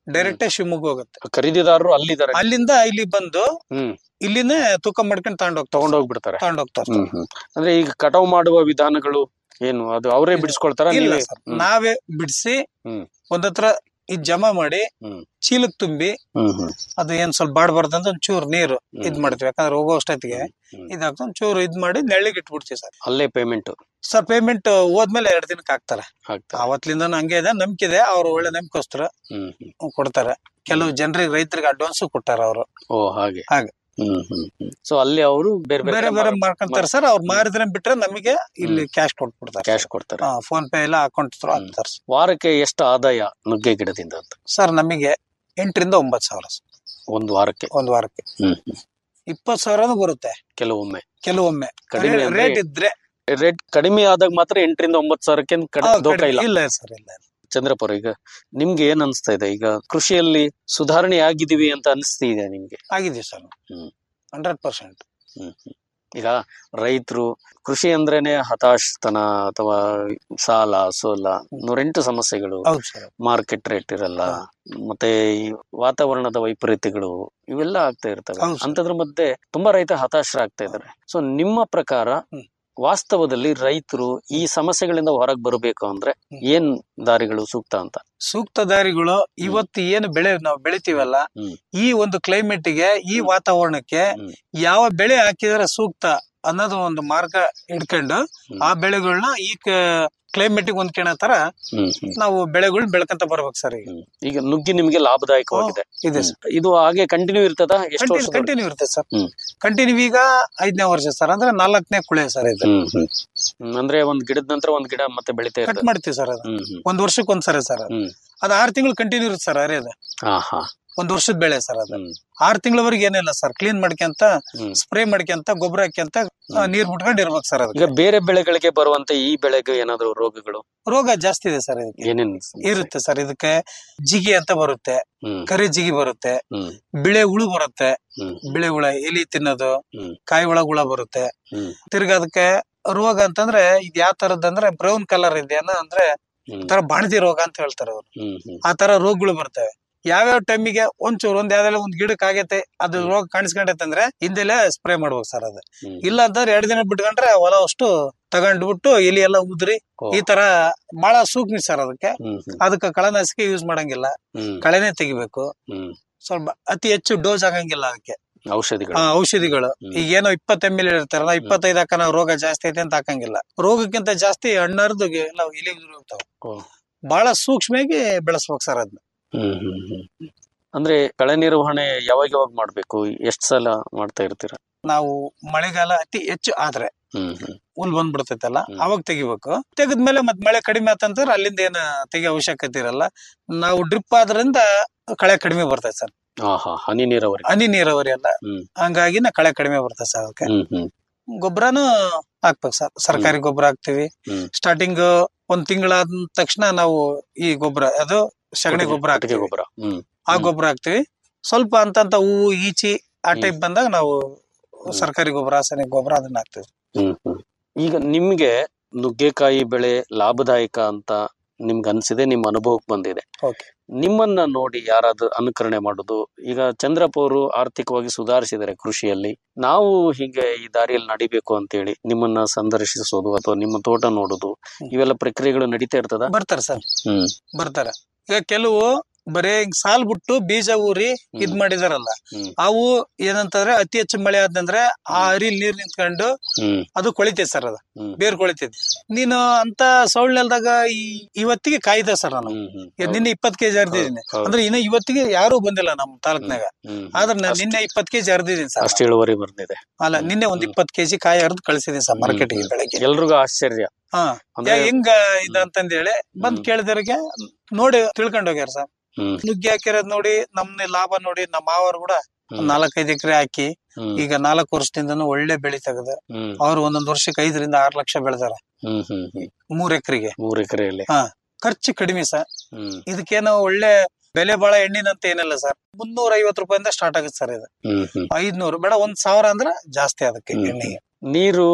ಡೈರೆಕ್ಟ್ ಶಿವಮೊಗ್ಗ ಹೋಗುತ್ತೆ ಖರೀದಿದಾರರು ಅಲ್ಲಿದ್ದಾರೆ ಅಲ್ಲಿಂದ ಇಲ್ಲಿ ಬಂದು ಹ್ಮ್ ಇಲ್ಲಿನೇ ತೂಕ ಮಾಡ್ಕೊಂಡು ತಗೊಂಡೋಗ್ತಾರೆ ತಗೊಂಡೋಗ್ಬಿಡ್ತಾರೆ ತಗೊಂಡೋಗ್ತಾರೆ ಹ್ಮ್ ಹ್ಮ್ ಅಂದ್ರೆ ಈಗ ಕಟಾವ್ ಮಾಡುವ ವಿಧಾನಗಳು ಏನು ಅದು ಅವರೇ ಬಿಡಿಸ್ಕೊಳ್ತಾರ ಇಲ್ಲ ನೀವೇ ಸರ್ ಹ್ಮ್. ನಾವೇ ಬಿಡಿಸಿ ಹ್ಮ್. ಒಂದತ್ರ ಇದ್ ಜಮಾ ಮಾಡಿ ಹ್ಮ್. ಚೀಲಕ್ ತುಂಬಿ ಹ್ಮ್ ಹ್ಮ್ ಅದು ಏನ್ ಸ್ವಲ್ಪ ಬಾಡ್ಬಾರ್ದಂತ ಒಂದ್ ಚೂರು ನೀರು ಇದ್ ಮಾಡ್ತೀವಿ ಯಾಕಂದ್ರೆ ಹೋಗೋ ಅಷ್ಟೊತ್ತಿಗೆ ಹ್ಮ್. ಇದಾಗ್ತದೆ ಒಂದ್ ಚೂರು ಇದ್ ಮಾಡಿ ನೆಳ್ಳಿಗೆ ಇಟ್ಬಿಡ್ತೀವಿ ಸರ್ ಅಲ್ಲೇ ಪೇಮೆಂಟ್ ಸರ್ ಪೇಮೆಂಟ್ ಹೋದ್ಮೇಲೆ ಎರಡ್ ದಿನಕ್ಕೆ ಹಾಕ್ತಾರೆ ಆಗ್ತದೆ ಅವತ್ತಿಂದ ಹಂಗೆ ಇದೆ ನಂಬಿಕೆ ಇದೆ ಅವ್ರು ಒಳ್ಳೆ ನಂಬಿಕೋಸ್ಕರ ಹ್ಮ್ ಹ್ಮ್ ಕೊಡ್ತಾರೆ ಕೆಲವು ಜನರಿಗೆ ರೈತರಿಗೆ ಅಡ್ವಾನ್ಸ್ ಕೊಟ್ಟಾರ ಅವರು ಓ ಹಾಗೆ ಹಾಗೆ. ಹ್ಮ್ ಹ್ಮ್ ಹ್ಮ್ ಸೊ ಅಲ್ಲಿ ಅವರು ಬೇರೆ ಬೇರೆ ಬೇರೆ ಮಾಡ್ಕೊಂತಾರೆ ಸರ್ ಅವ್ರು ಮಾರಿದ್ರೆ ಬಿಟ್ರೆ ನಮಗೆ ಇಲ್ಲಿ ಕ್ಯಾಶ್ ಕೊಟ್ಬಿಡ್ತಾರೆ ಕ್ಯಾಶ್ ಕೊಡ್ತಾರೆ ಫೋನ್ ಪೇ ಎಲ್ಲ ಅಕೌಂಟ್ ಥ್ರೂ ಹಾಕ್ತಾರೆ ಸರ್. ವಾರಕ್ಕೆ ಎಷ್ಟು ಆದಾಯ ನುಗ್ಗೆ ಗಿಡದಿಂದ ಅಂತ ಸರ್ ನಮಗೆ ಎಂಟರಿಂದ ಒಂಬತ್ತು ಸಾವಿರ ಸರ್ ಒಂದು ವಾರಕ್ಕೆ ಒಂದ್ ವಾರಕ್ಕೆ ಹ್ಮ್ ಹ್ಮ್ ಇಪ್ಪತ್ತು ಸಾವಿರನೂ ಬರುತ್ತೆ ಕೆಲವೊಮ್ಮೆ ಕೆಲವೊಮ್ಮೆ ಕಡಿಮೆ ಅಂದ್ರೆ- ರೇಟ್ ಇದ್ರೆ ರೇಟ್ ಕಡಿಮೆ ಆದಾಗ ಮಾತ್ರ ಎಂಟರಿಂದ ಒಂಬತ್ತು ಸಾವಿರಕ್ಕೆ ಕಡಿ- ಆ, ದೋಖ ಕಡಿಮೆ- ಇಲ್ಲ ಇಲ್ಲ ಸರ್ ಇಲ್ಲ ಚಂದ್ರಪುರ ಈಗ ನಿಮ್ಗೆ ಏನ್ ಅನ್ಸ್ತಾ ಇದೆ ಈಗ ಕೃಷಿಯಲ್ಲಿ ಸುಧಾರಣೆ ಆಗಿದೀವಿ ಅಂತ ಅನಿಸ್ತಿದೆ ನಿಮ್ಗೆ ಆಗಿದೀವಿ ಸರ್ ಹ್ಮ್. ಹಂಡ್ರೆಡ್ ಪರ್ಸೆಂಟ್ ಹ್ಮ್ ಹ್ಮ್. ಈಗ ರೈತರು ಕೃಷಿ ಅಂದ್ರೇನೆ ಹತಾಶತನ ಅಥವಾ ಸಾಲ ಸೋಲ ನೂರೆಂಟು ಸಮಸ್ಯೆಗಳು ಹೌದು ಸರ್ ಮಾರ್ಕೆಟ್ ರೇಟ್ ಇರಲ್ಲ ಮತ್ತೆ ಈ ವಾತಾವರಣದ ವೈಪರೀತ್ಯಗಳು ಇವೆಲ್ಲ ಆಗ್ತಾ ಇರ್ತವೆ ಹೌದು ಸರ್. ಅಂತದ್ರ ಮಧ್ಯೆ ತುಂಬಾ ರೈತ ಹತಾಶರಾಗ್ತಾ ಇದ್ದಾರೆ ಸೊ ನಿಮ್ಮ ಪ್ರಕಾರ ಹ್ಮ್. ವಾಸ್ತವದಲ್ಲಿ ರೈತರು ಈ ಸಮಸ್ಯೆಗಳಿಂದ ಹೊರಗೆ ಬರಬೇಕು ಅಂದ್ರೆ ಏನ್ ದಾರಿಗಳು ಸೂಕ್ತ ಅಂತ ಸೂಕ್ತ ದಾರಿಗಳು ಇವತ್ತು ಏನು ಬೆಳೆ ನಾವು ಬೆಳಿತೀವಲ್ಲ ಹ್ಮ್. ಈ ಒಂದು ಕ್ಲೈಮೇಟ್ ಗೆ ಈ ವಾತಾವರಣಕ್ಕೆ ಹ್ಮ್. ಯಾವ ಬೆಳೆ ಹಾಕಿದ್ರೆ ಸೂಕ್ತ ಅನ್ನೋದು ಒಂದು ಮಾರ್ಗ ಇಟ್ಕೊಂಡು ಆ ಬೆಳೆಗಳನ್ನ ಈ ಕ್ಲೈಮೇಟ್ ಗೆ ಹೊಂದ್ಕೊಳೋ ತರ ಹ್ಮ್ ಹ್ಮ್ ನಾವು ಬೆಳೆಗಳನ್ನ ಬೆಳ್ಕೊಂತ ಬರ್ಬೇಕು ಸರ್ ಈಗ ಹ್ಮ್. ಈಗ ನುಗ್ಗಿ ನಿಮ್ಗೆ ಲಾಭದಾಯಕವಾಗಿದೆ ಇದೆ ಹ್ಮ್. ಇದು ಹಾಗೆ ಕಂಟಿನ್ಯೂ ಇರ್ತದ ಎಷ್ಟು ವರ್ಷ ಕಂಟಿನ್ಯೂ ಇರುತ್ತೆ ಸರ್ ಹ್ಮ್. ಕಂಟಿನ್ಯೂ ಈಗ ಐದನೇ ವರ್ಷ ಸರ್ ಅಂದ್ರೆ ನಾಲ್ಕನೇ ಕುಳೆ ಸರ್ ಇದು ಹ್ಮ್ ಹ್ಮ್ ಹ್ಮ್. ಅಂದ್ರೆ ಒಂದ್ ಗಿಡದ ನಂತರ ಒಂದ್ ಗಿಡ ಮತ್ತೆ ಬೆಳಿತಾ ಕಟ್ ಇರ್ತದೆ ಮಾಡ್ತೀವಿ ಸರ್ ಅದು ಹ್ಮ್ ಹ್ಮ್ ಒಂದ್ ವರ್ಷಕ್ಕೆ ಒಂದ್ಸರಿ ಸರ್ ಅದು ಹ್ಮ್ ಅದು ಆರ್ ತಿಂಗಳು ಕಂಟಿನ್ಯೂ ಇರುತ್ತೆ ಸರ್ ಅರೇದು ಹಾ ಹಾ ಒಂದ್ ವರ್ಷದ ಬೆಳೆ ಸರ್ ಅದು ಹ್ಮ್ ಆರ್ ತಿಂಗಳವರೆಗೆ ಏನಿಲ್ಲ ಸರ್ ಕ್ಲೀನ್ ಮಾಡ್ಕೊಂತ ಹ್ಮ್ ಸ್ಪ್ರೇ ಮಾಡ್ಕೊಂತ ಗೊಬ್ಬರ ಹಾಕ್ಯಂತ ಆ, ನೀರ್ ಬಿಟ್ಕೊಂಡು ಇರ್ಬೇಕು ಸರ್ ಈಗ ಅದಕ್ಕೆ ಬೇರೆ ಬೆಳೆಗಳಿಗೆ ಬರುವಂತ ಈ ಬೆಳೆಗೆ ಏನಾದ್ರು ರೋಗಗಳು ರೋಗ ಜಾಸ್ತಿ ಇದೆ ಸರ್ ಇದಕ್ಕೆ ಏನೇನ್ ಸಮಸ್ಯೆ? ಇರುತ್ತೆ ಸರ್ ಇದಕ್ಕೆ ಜಿಗಿ ಅಂತ ಬರುತ್ತೆ ಹ್ಮ್ ಕರಿ ಜಿಗಿ ಬರುತ್ತೆ ಹ್ಮ್ ಬಿಳೆ ಹುಳು ಬರುತ್ತೆ ಹ್ಮ್ ಬಿಳೆ ಹುಳ ಎಲಿ ತಿನ್ನೋದು ಹ್ಮ್ ಕಾಯಿ ಒಳಗ ಹುಳ ಬರುತ್ತೆ ಹ್ಮ್ ತಿರ್ಗಾ ಅದಕ್ಕೆ ರೋಗ ಅಂತಂದ್ರೆ ಇದು ಯಾವ ತರದ್ ಅಂದ್ರೆ ಬ್ರೌನ್ ಕಲರ್ ಇದೆಯಲ್ಲ ಅಂದ್ರೆ ಹ್ಮ್ ತರ ಬಾಣದಿ ರೋಗ ಅಂತ ಹೇಳ್ತಾರೆ ಅವ್ರು ಹ್ಮ್ ಹ್ಮ್ ಆ ತರ ರೋಗಗಳು ಬರ್ತವೆ ಯಾವ್ಯಾವ ಟೈಮಿಗೆ ಒಂಚೂರು ಒಂದ್ ಯಾವ್ದಾರ ಒಂದ್ ಗಿಡಕ್ಕೆ ಆಗೈತೆ ಅದು ರೋಗ ಕಾಣಿಸ್ಕೊಂಡೈತೆ ಅಂದ್ರೆ ಹಿಂದೆಲೆ ಸ್ಪ್ರೇ ಮಾಡ್ಬೇಕು ಸರ್ ಅದು ಹ್ಮ್. ಇಲ್ಲ ಅಂತಂದ್ರೆ ಎರಡ್ ದಿನ ಬಿಟ್ಕೊಂಡ್ರೆ ಹೊಲ ಅಷ್ಟು ತಗೊಂಡ್ಬಿಟ್ಟು ಎಲಿ ಎಲ್ಲ ಉದ್ರಿ ಓ. ಈ ತರ ಬಹಳ ಸೂಕ್ಷ್ಮ ಸರ್ ಅದಕ್ಕೆ ಹ್ಮ್ ಹ್ಮ್ ಅದಕ್ಕೆ ಕಳೆನಾಶಕ ಯೂಸ್ ಮಾಡಂಗಿಲ್ಲ ಹ್ಮ್ ಕಳೆನೆ ತೆಗಿಬೇಕು ಹ್ಮ್ ಸ್ವಲ್ಪ ಅತಿ ಹೆಚ್ಚು ಡೋಸ್ ಆಗಂಗಿಲ್ಲ ಅದಕ್ಕೆ ಔಷಧಿಗಳು ಆ, ಔಷಧಿಗಳು ಹ್ಮ್. ಈಗ ಏನೋ ಇಪ್ಪತ್ತು ಎಮ್ ಎಲ್ ಇರ್ತಾರಲ್ಲ ಇಪ್ಪತ್ತೈದು ಹಾಕೋಣ ರೋಗ ಜಾಸ್ತಿ ಐತೆ ಅಂತ ಹಾಕಂಗಿಲ್ಲ ರೋಗಕ್ಕಿಂತ ಜಾಸ್ತಿ ಹಣ್ಣರ್ದು ಎಲ್ಲ ಎಲೆ ಉದುರಿ ಹೋಗ್ತಾವ ಓ. ಬಹಳ ಸೂಕ್ಷ್ಮವಾಗಿ ಬೆಳೆಸ್ಬೇಕು ಸರ್ ಅದನ್ನ ಹ್ಮ್ ಹ್ಮ್ ಹ್ಮ್ ಹ್ಮ್. ಅಂದ್ರೆ ಕಳೆ ನಿರ್ವಹಣೆ ಯಾವಾಗ ಯಾವಾಗ ಮಾಡ್ಬೇಕು ಎಷ್ಟ್ ಸಲ ಮಾಡ್ತಾ ಇರ್ತೀರ ನಾವು ಮಳೆಗಾಲ ಅತಿ ಹೆಚ್ಚು ಆದ್ರೆ ಹ್ಮ್ ಹ್ಮ್ ಹುಲ್ ಬಂದ್ಬಿಡ್ತೈತಲ್ಲ ಹ್ಮ್. ಅವಾಗ ತೆಗಿಬೇಕು ತೆಗೆದ್ಮೇಲೆ ಮತ್ ಮಳೆ ಕಡಿಮೆ ಆತಂದ್ರೆ ಅಲ್ಲಿಂದ ಏನ ತೆಗಿಯೋ ಅವಶ್ಯಕತೆ ಇರಲ್ಲ ನಾವು ಡ್ರಿಪ್ ಆದ್ರಿಂದ ಕಳೆ ಕಡಿಮೆ ಬರ್ತೈತೆ ಸರ್ ಹಾ ಹಾ ಹನಿ ನೀರಾವರಿ ಹನಿ ನೀರಾವರಿ ಅಲ್ಲ ಹ್ಮ್. ಹಂಗಾಗಿ ನಾ ಕಳೆ ಕಡಿಮೆ ಬರ್ತದೆ ಸರ್ ಅದಕ್ಕೆ ಹ್ಮ್ ಹ್ಮ್ ಗೊಬ್ಬರನು ಹಾಕ್ಬೇಕು ಸರ್ ಸರ್ಕಾರಿ ಗೊಬ್ಬರ ಹಾಕ್ತಿವಿ ಹ್ಮ್. ಸ್ಟಾರ್ಟಿಂಗ್ ಒಂದ್ ತಿಂಗಳಾದ ತಕ್ಷಣ ನಾವು ಈ ಗೊಬ್ಬರ ಅದು ಸಗಣಿ ಗೊಬ್ಬರ ಕೊಟ್ಟಿಗೆ ಹಾಕ್ತಿವಿ ಗೊಬ್ಬರ ಹ್ಮ್ ಆ ಹ್ಮ್. ಗೊಬ್ಬರ ಹಾಕ್ತಿವಿ ಸ್ವಲ್ಪ ಅಂತಂತ ಹೂವು ಈಚಿ ಆ ಹ್ಮ್. ಟೈಪ್ ಬಂದಾಗ ನಾವು ಸರ್ಕಾರಿ ಗೊಬ್ಬರ ರಾಸಾಯನಿಕ ಗೊಬ್ಬರ ಅದನ್ನ ಹಾಕ್ತಿವಿ ಹ್ಮ್ ಹ್ಮ್ ಈಗ ನಿಮ್ಗೆ ನುಗ್ಗೆಕಾಯಿ ಬೆಳೆ ಲಾಭದಾಯಕ ಅಂತ ನಿಮ್ಗೆ ಅನ್ಸಿದೆ ನಿಮ್ಮ ಅನುಭವಕ್ಕೆ ಬಂದಿದೆ Okay. ನಿಮ್ಮನ್ನ ನೋಡಿ ಯಾರಾದ್ರೂ ಅನುಕರಣೆ ಮಾಡುದು ಈಗ ಚಂದ್ರಪ್ಪ ಅವರು ಆರ್ಥಿಕವಾಗಿ ಸುಧಾರಿಸಿದ್ದಾರೆ ಕೃಷಿಯಲ್ಲಿ ನಾವು ಹೀಗೆ ಈ ದಾರಿಯಲ್ಲಿ ನಡಿಬೇಕು ಅಂತೇಳಿ ನಿಮ್ಮನ್ನ ಸಂದರ್ಶಿಸೋದು ಅಥವಾ ನಿಮ್ಮ ತೋಟ ನೋಡುದು ಇವೆಲ್ಲ ಪ್ರಕ್ರಿಯೆಗಳು ನಡೀತಾ ಇರ್ತದ ಬರ್ತಾರೆ ಸರ್ ಹ್ಮ್ ಬರ್ತಾರೆ ಈಗ ಕೆಲವು ಬರೇ ಹಿಂಗ್ ಸಾಲ್ ಬಿಟ್ಟು ಬೀಜ ಊರಿ ಇದ್ ಮಾಡಿದಾರಲ್ಲ ಹ್ಮ್. ಅವು ಏನಂತಂದ್ರೆ ಅತಿ ಹೆಚ್ಚು ಮಳೆ ಆದಂದ್ರೆ ಆ ಹರಿಲ್ ನೀರ್ ನಿಂತ್ಕೊಂಡು ಹ್ಮ್ ಅದು ಕೊಳಿತೈತೆ ಸರ್ ಅದು ಹ್ಮ್. ಬೇರ್ ಕೊಳಿತೈತಿ ನೀನು ಅಂತ ಸೌಳ್ ನೆಲ್ದಾಗ ಈ ಇವತ್ತಿಗೆ ಕಾಯ್ದೆ ಸರ್ ನಾನು ಹ್ಮ್ ಹ್ಮ್ ಈಗ ನಿನ್ನೆ ಇಪ್ಪತ್ ಕೆಜಿ ಹರಿದಿದ್ದೀನಿ ಹೌದು. ಅಂದ್ರೆ ಇನ್ನ ಇವತ್ತಿಗೆ ಯಾರು ಬಂದಿಲ್ಲ ನಮ್ ತಾಲೂಕ್ನಾಗ ಹ್ಮ್ ಆದ್ರೆ ನಾನು ಅಷ್ಟ್- ನಿನ್ನೆ ಇಪ್ಪತ್ ಕೆಜಿ ಹರಿದಿದ್ದೀನಿ ಸರ್ ಅಷ್ಟು ಇಳುವರಿ ಬಂದಿದೆ ಅಲ್ಲ ನಿನ್ನೆ ಒಂದ್ ಇಪ್ಪತ್ ಕೆಜಿ ಕಾಯಿ ಹರಿದು ಕಳ್ಸಿದೀನಿ ಸರ್ ಮಾರ್ಕೆಟ್ಗೆ ಬೆಳಗ್ಗೆ ಎಲ್ರಿಗೂ ಆಶ್ಚರ್ಯ ಹಾ ಅಂದ್ರೆ ಯಾ- ಹೆಂಗ ಇದ ಅಂತಂದೇಳಿ ಬಂದ್ ಹ್ಮ್. ಕೇಳಿದವ್ರಿಗೆ ನೋಡಿ ತಿಳ್ಕೊಂಡ್ ಹೋಗ್ಯಾರ ಸರ್ ಹ್ಮ್ ನುಗ್ಗಿ ಹಾಕಿರೋದ್ ನೋಡಿ ನಮ್ನ ಲಾಭ ನೋಡಿ ನಮ್ಮ ಮಾವರು ಕೂಡ ಹ್ಮ್. ನಾಲ್ಕೈದು ಎಕರೆ ಹಾಕಿ ಹ್ಮ್ ಈಗ ನಾಲ್ಕು ವರ್ಷದಿಂದನೂ ಒಳ್ಳೆ ಬೆಳಿ ತೆಗೆದು ಹ್ಮ್ ಅವ್ರು ಒಂದೊಂದ್ ವರ್ಷಕ್ಕೆ ಐದರಿಂದ ಆರ್ ಲಕ್ಷ ಬೆಳೆದಾರ ಹ್ಮ್ ಹ್ಮ್ ಹ್ಮ್ ಮೂರ್ ಎಕರೆಗೆ ಮೂರ್ ಎಕರೆಯಲ್ಲಿ ಹಾ ಖರ್ಚು ಕಡಿಮೆ ಸರ್ ಹ್ಮ್ ಇದಕ್ಕೇನೋ ಒಳ್ಳೆ ಬೆಲೆ ಬಾಳ ಎಣ್ಣಿನಂತ ಏನಿಲ್ಲ ಸರ್ ಮುನ್ನೂರ ಐವತ್ತು ರೂಪಾಯಿಂದ ಸ್ಟಾರ್ಟ್ ಆಗುತ್ತೆ ಸರ್ ಇದು ಹ್ಮ್ ಹ್ಮ್ ಐದ್ನೂರು ಬೇಡ ಒಂದ್ ಸಾವಿರ ಅಂದ್ರೆ ಜಾಸ್ತಿ ಅದಕ್ಕೆ ಹ್ಮ್. ಎಣ್ಣೆಗೆ ನೀರು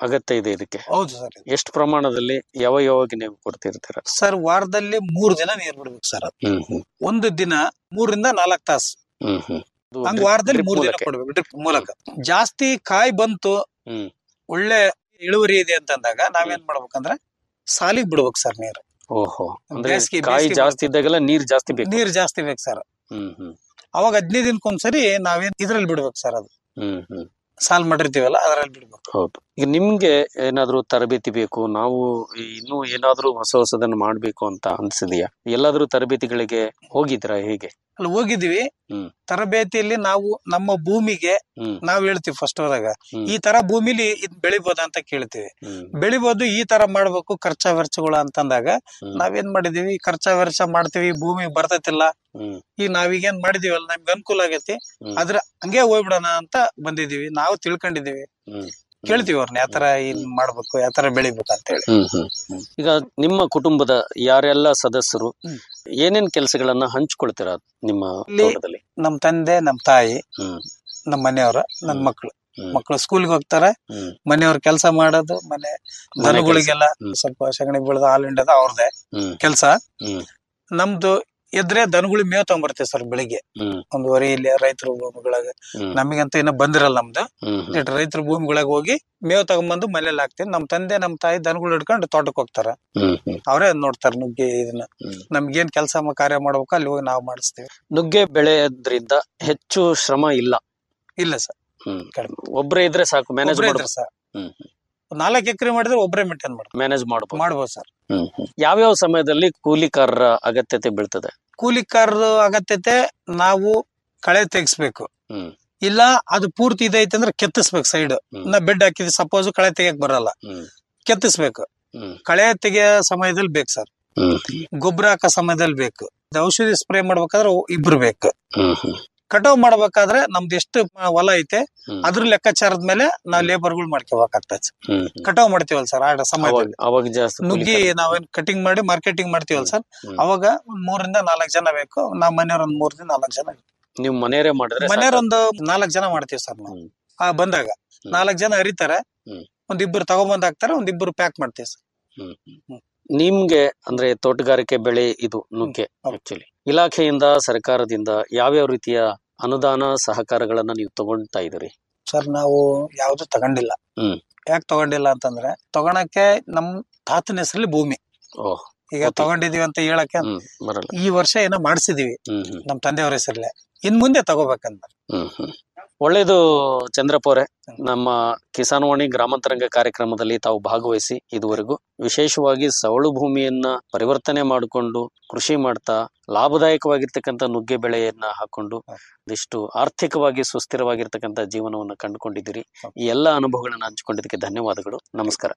ಅಗತ್ಯ ಇದೆ ಇದಕ್ಕೆ ಹೌದು ಸರ್ ಎಷ್ಟು ಪ್ರಮಾಣದಲ್ಲಿ ಯಾವ ಯಾವಾಗ ನೀವು ಕೊಡ್ತಿರ್ತೀರ ಸರ್ ವಾರದಲ್ಲಿ ಮೂರ್ ದಿನ ನೀರ್ ಬಿಡ್ಬೇಕು ಸರ್ ಅದು ಹ್ಮ್ ಹ್ಮ್ ಒಂದು ದಿನ ಮೂರಿಂದ ನಾಲ್ಕ್ ತಾಸು ಹ್ಮ್ ಹ್ಮ್ ಅದು ಹಂಗ drip- ವಾರದಲ್ಲಿ drip ಮೂರ್ ದಿನ ಮೂಲಕ. ಕೊಡ್ಬೇಕು ಡ್ರಿಪ್ ಮೂಲಕ ಜಾಸ್ತಿ ಕಾಯಿ ಬಂತು ಹ್ಮ್ ಒಳ್ಳೆ ಇಳುವರಿ ಇದೆ ಅಂತಂದಾಗ ನಾವೇನ್ ಮಾಡ್ಬೇಕಂದ್ರೆ ಸಾಲಿಗ್ ಬಿಡ್ಬೇಕು ಸರ್ ನೀರು ಓಹೋ ಅಂದ್ರೆ ಬೇಸ್ಗೆ- ಕಾಯಿ ಬೇಸ್ಗೆ ಜಾಸ್ತಿ ಇದ್ದಾಗೆಲ್ಲ ನೀರ್ ಜಾಸ್ತಿ ಬೇಕು ನೀರ್ ಜಾಸ್ತಿ ಬೇಕು ಸರ್ ಹ್ಮ್ ಹ್ಮ್ ಅವಾಗ ಹದಿನೈದು ದಿನಕ್ಕೊಂದ್ಸರಿ ನಾವೇನ್ ಇದ್ರಲ್ಲಿ ಬಿಡ್ಬೇಕು ಸರ್ ಅದು ಹ್ಮ್ ಹ್ಮ್ ಸಾಲ್ ಮಾಡಿರ್ತೀವಲ್ಲ ಅದ್ರಲ್ಲಿ ಬಿಡ್ಬೇಕು ಹೌದು ಈಗ ನಿಮ್ಗೆ ಏನಾದ್ರೂ ತರಬೇತಿ ಬೇಕು ನಾವು ಇನ್ನೂ ಏನಾದ್ರೂ ಹೊಸ ಹೊಸದನ್ನ ಮಾಡ್ಬೇಕು ಅಂತ ಅನ್ಸಿದೆಯಾ ಎಲ್ಲಾದ್ರೂ ತರಬೇತಿಗಳಿಗೆ ಹೋಗಿದ್ರಾ ಹೇಗೆ ಅಲ್ಲಿ ಹೋಗಿದ್ವಿ ಹ್ಮ್. ತರಬೇತಿಯಲ್ಲಿ ನಾವು ನಮ್ಮ ಭೂಮಿಗೆ ಹ್ಮ್ ನಾವ್ ಹೇಳ್ತೀವಿ ಫಸ್ಟ್ ಹೋದಾಗ ಹ್ಮ್. ಈ ತರ ಭೂಮಿಲಿ ಇದ್ ಬೆಳಿಬೋದ ಅಂತ ಕೇಳ್ತೀವಿ ಹ್ಮ್ ಬೆಳಿಬೋದು ಈ ತರ ಮಾಡ್ಬೇಕು ಖರ್ಚ ವೆಚ್ಚಗಳು ಅಂತಂದಾಗ ಹ್ಮ್. ನಾವೇನ್ ಮಾಡಿದೀವಿ ಖರ್ಚ ವೆಚ್ಚ ಮಾಡ್ತೀವಿ ಭೂಮಿ ಬರ್ತೈತಿಲ್ಲ ಹ್ಮ್ ಈಗ ನಾವೀಗೇನ್ ಮಾಡಿದೀವಲ್ಲ ನಮ್ಗೆ ಅನುಕೂಲ ಆಗೈತಿ ಹ್ಮ್. ಆದ್ರ ಹಂಗೆ ಹೋಗ್ಬಿಡೋಣ ಅಂತ ಬಂದಿದೀವಿ ನಾವು ತಿಳ್ಕೊಂಡಿದೀವಿ ಹ್ಮ್ ಕೇಳ್ತೀವಿ ಅವ್ರನ್ನ ಯಾವ ತರ ಇದ್ ಮಾಡ್ಬೇಕು ಯಾವ ತರ ಬೆಳಿಬೇಕು ಅಂತ ಹೇಳಿ ಹ್ಮ್ ಹ್ಮ್ ಹ್ಮ್. ಈಗ ನಿಮ್ಮ ಕುಟುಂಬದ ಯಾರೆಲ್ಲ ಸದಸ್ಯರು ಹ್ಮ್. ಏನೇನ್ ಕೆಲಸಗಳನ್ನ ಹಂಚ್ಕೊಳ್ತೀರಾ ನಿಮ್ಮ ಇಲ್ಲಿ- ತೋಟದಲ್ಲಿ ನಮ್ ತಂದೆ ನಮ್ ತಾಯಿ ಹ್ಮ್ ನಮ್ ಮನೆಯವ್ರ ನನ್ ಹ್ಮ್. ಮಕ್ಳು ಹ್ಮ್. ಮಕ್ಳು ಸ್ಕೂಲ್ಗೆ ಹೋಗ್ತಾರೆ ಹ್ಮ್ ಮನೆಯವ್ರ ಕೆಲಸ ಮಾಡೋದು ಮನೆ ಮನೆ ದನಗಳಿಗೆಲ್ಲ ಹ್ಮ್. ಸ್ವಲ್ಪ ಸಗಣಿ ಬೆಳೆದ ಹಾಲು ಹಿಂಡದ ಅವ್ರದೇ ಹ್ಮ್ ಕೆಲಸ ಹ್ಮ್ ನಮ್ದು ಎದ್ರೆ ದನಗಳು ಮೇವ್ ತಗೊಂಡ್ಬರ್ತೀವಿ ಸರ್ ಬೆಳಿಗ್ಗೆ ಹ್ಮ್ ಒಂದುವರೆ ಇಲ್ಲಿ ರೈತರ ಭೂಮಿಗಳಾಗ ಹ್ಮ್ ನಮಗಂತ ಇನ್ನ ಬಂದಿರಲ್ಲ ನಮ್ದು ಹ್ಮ್ ಹ್ಮ್ ರೈತರ ಭೂಮಿಗಳಾಗ ಹೋಗಿ ಮೇವ್ ತಗೊಂಡ್ಬಂದು ಮನೇಲಿ ಹಾಕ್ತೀವಿ ನಮ್ ತಂದೆ ನಮ್ ತಾಯಿ ದನಗಳು ಹಿಡ್ಕೊಂಡು ತೋಟಕ್ಕೆ ಹೋಗ್ತಾರ ಹ್ಮ್ ಹ್ಮ್ ಅವರೇ ನೋಡ್ತಾರ ನುಗ್ಗೆ ಇದನ್ನ ಹ್ಮ್. ನಮ್ಗೇನ್ ಕೆಲಸ ಕಾರ್ಯ ಮಾಡ್ಬೇಕು ಅಲ್ಲಿ ಹೋಗಿ ನಾವು ಮಾಡಿಸ್ತೀವಿ ನುಗ್ಗೆ ಬೆಳೆಯೋದ್ರಿಂದ ಹೆಚ್ಚು ಶ್ರಮ ಇಲ್ಲ ಇಲ್ಲ ಸರ್ ಹ್ಮ್ ಕಡಿಮೆ. ಒಬ್ರೇ ಇದ್ರೆ ಸಾಕು ಮ್ಯಾನೇಜ್ ಒಬ್ರೇ ಮಾಡ್ಬೋದು ಇದ್ರೆ ಸರ್ ಹ್ಮ್ ನಾಲ್ಕು ಎಕರೆ ಮಾಡಿದ್ರೆ ಒಬ್ರೇ ಮೇಂಟೈನ್ ಮಾಡ್ತಾರೆ ಮ್ಯಾನೇಜ್ ಮಾಡ್ಬೋದು ಮಾಡ್ಬೋದು ಸರ್ ಹ್ಮ್ ಹ್ಮ್ ಯಾವ್ಯಾವ ಸಮಯದಲ್ಲಿ ಕೂಲಿಕಾರರ ಅಗತ್ಯತೆ ಬೀಳ್ತದೆ ಕೂಲಿಕಾರರ ಅಗತ್ಯತೆ ನಾವು ಕಳೆ ತೆಗಿಸ್ಬೇಕು ಹ್ಮ್ ಇಲ್ಲ ಅದು ಪೂರ್ತಿ ಇದೈತೆ ಅಂದ್ರೆ ಕೆತ್ತಿಸ್ಬೇಕು ಸೈಡ್ ಹ್ಮ್. ನಾ ಬೆಡ್ ಹಾಕಿದ್ವಿ ಸಪೋಸ್ ಕಳೆ ತೆಗಿಯಕ್ ಬರಲ್ಲ ಹ್ಮ್ ಕೆತ್ತಿಸ್ಬೇಕು ಹ್ಮ್ ಕಳೆ ತೆಗಿಯೋ ಸಮಯದಲ್ಲಿ ಬೇಕು ಸರ್ ಹ್ಮ್ ಗೊಬ್ಬರ ಹಾಕೋ ಸಮಯದಲ್ಲಿ ಬೇಕು ಇದು ಔಷಧಿ ಸ್ಪ್ರೇ ಮಾಡ್ಬೇಕಾದ್ರೆ ಇಬ್ರು ಬೇಕು ಹ್ಮ್ ಹ್ಮ್ ಕಟಾವ್ ಮಾಡ್ಬೇಕಾದ್ರೆ ನಮ್ದು ಎಷ್ಟು ಹೊಲ ಐತೆ ಹ್ಮ್. ಅದ್ರ ಲೆಕ್ಕಾಚಾರದ ಮೇಲೆ ನಾವು ಲೇಬರ್ಗಳು ಮಾಡ್ಕೋಬೇಕಾಗ್ತದೆ ಹ್ಮ್ ಕಟಾವ್ ಮಾಡ್ತೀವಲ್ಲ ಸರ್ ಆ ಅವಾಗ ಸಮಯದಲ್ಲಿ ಅವಾಗ ಜಾಸ್ತಿ ನುಗ್ಗಿ ಕೂಲಿಕಾರರು. ನಾವೇನ್ ಕಟಿಂಗ್ ಮಾಡಿ ಮಾರ್ಕೆಟಿಂಗ್ ಮಾಡ್ತೀವಲ್ಲ ಸರ್ ಹ್ಮ್. ಅವಾಗ ಒಂದ್ ಮೂರಿಂದ ನಾಲ್ಕು ಜನ ಬೇಕು ನಾವ್ ಮನೆಯವ್ರ ಒಂದ್ ಮೂರಿಂದ ನಾಲ್ಕು ಜನ ನೀವು ಮನೆಯವರೇ ಮಾಡಿದ್ರೆ ಮನೆಯವ್ರೊಂದು ನಾಲ್ಕು ಜನ ಮಾಡ್ತೀವಿ ಸರ್ ನಾವು ಹ್ಮ್. ಆ ಬಂದಾಗ ಹ್ಮ್. ನಾಲ್ಕು ಜನ ಹರಿತಾರೆ ಹ್ಮ್. ಒಂದಿಬ್ರು ತಗೊಂಬಂದ್ ಹಾಕ್ತಾರೆ ಒಂದಿಬ್ರು ಪ್ಯಾಕ್ ಮಾಡ್ತೀವಿ ಸರ್ ಹ್ಮ್ ಹ್ಮ್. ಹ್ಮ್. ನಿಮ್ಗೆ ಅಂದ್ರೆ ತೋಟಗಾರಿಕೆ ಬೆಳೆ ಇದು ನುಗ್ಗೆ ಹೌದು. ಆಕ್ಚುಲಿ ಇಲಾಖೆಯಿಂದ ಸರ್ಕಾರದಿಂದ ಯಾವ್ಯಾವ ರೀತಿಯ ಅನುದಾನ ಸಹಕಾರಗಳನ್ನ ನೀವು ತಗೊಳ್ತಾ ಇದೀರಿ ಸರ್ ನಾವು ಯಾವ್ದು ತಗೊಂಡಿಲ್ಲ ಹ್ಮ್. ಯಾಕೆ ತಗೊಂಡಿಲ್ಲ ಅಂತಂದ್ರೆ ತಗೊಳಕ್ಕೆ ನಮ್ ತಾತನ ಹೆಸರಲ್ಲಿ ಭೂಮಿ ಓಹ್ ಈಗ Okay. ತಗೊಂಡಿದೀವಿ ಅಂತ ಹೇಳಕ್ಕೆ ಹ್ಮ್ ಬರಲ್ಲ ಈ ವರ್ಷ ಏನೋ ಮಾಡಿಸಿದೀವಿ ಹ್ಮ್ ಹ್ಮ್ ನಮ್ ತಂದೆಯವ್ರ ಹೆಸರಲ್ಲೇ ಇನ್ ಮುಂದೆ ತಗೋಬೇಕಂತ ಹ್ಮ್ ಹ್ಮ್ ಒಳ್ಳೇದು ಚಂದ್ರಪ್ಪ ಅವರೇ ನಮ್ಮ ಕಿಸಾನ್ವಾಣಿ ಗ್ರಾಮಾಂತರಂಗ ಕಾರ್ಯಕ್ರಮದಲ್ಲಿ ತಾವು ಭಾಗವಹಿಸಿ ಇದುವರೆಗೂ ವಿಶೇಷವಾಗಿ ಸವಳು ಭೂಮಿಯನ್ನ ಪರಿವರ್ತನೆ ಮಾಡಿಕೊಂಡು ಕೃಷಿ ಮಾಡ್ತಾ ಲಾಭದಾಯಕವಾಗಿರ್ತಕ್ಕಂಥ ನುಗ್ಗೆ ಬೆಳೆಯನ್ನ ಹಾಕೊಂಡು ಒಂದಿಷ್ಟು ಆರ್ಥಿಕವಾಗಿ ಸುಸ್ಥಿರವಾಗಿರ್ತಕ್ಕಂಥ ಜೀವನವನ್ನ ಕಂಡುಕೊಂಡಿದ್ದೀರಿ ಈ ಎಲ್ಲ ಅನುಭವಗಳನ್ನ ಹಂಚಿಕೊಂಡಿದ್ದಕ್ಕೆ ಧನ್ಯವಾದಗಳು ನಮಸ್ಕಾರ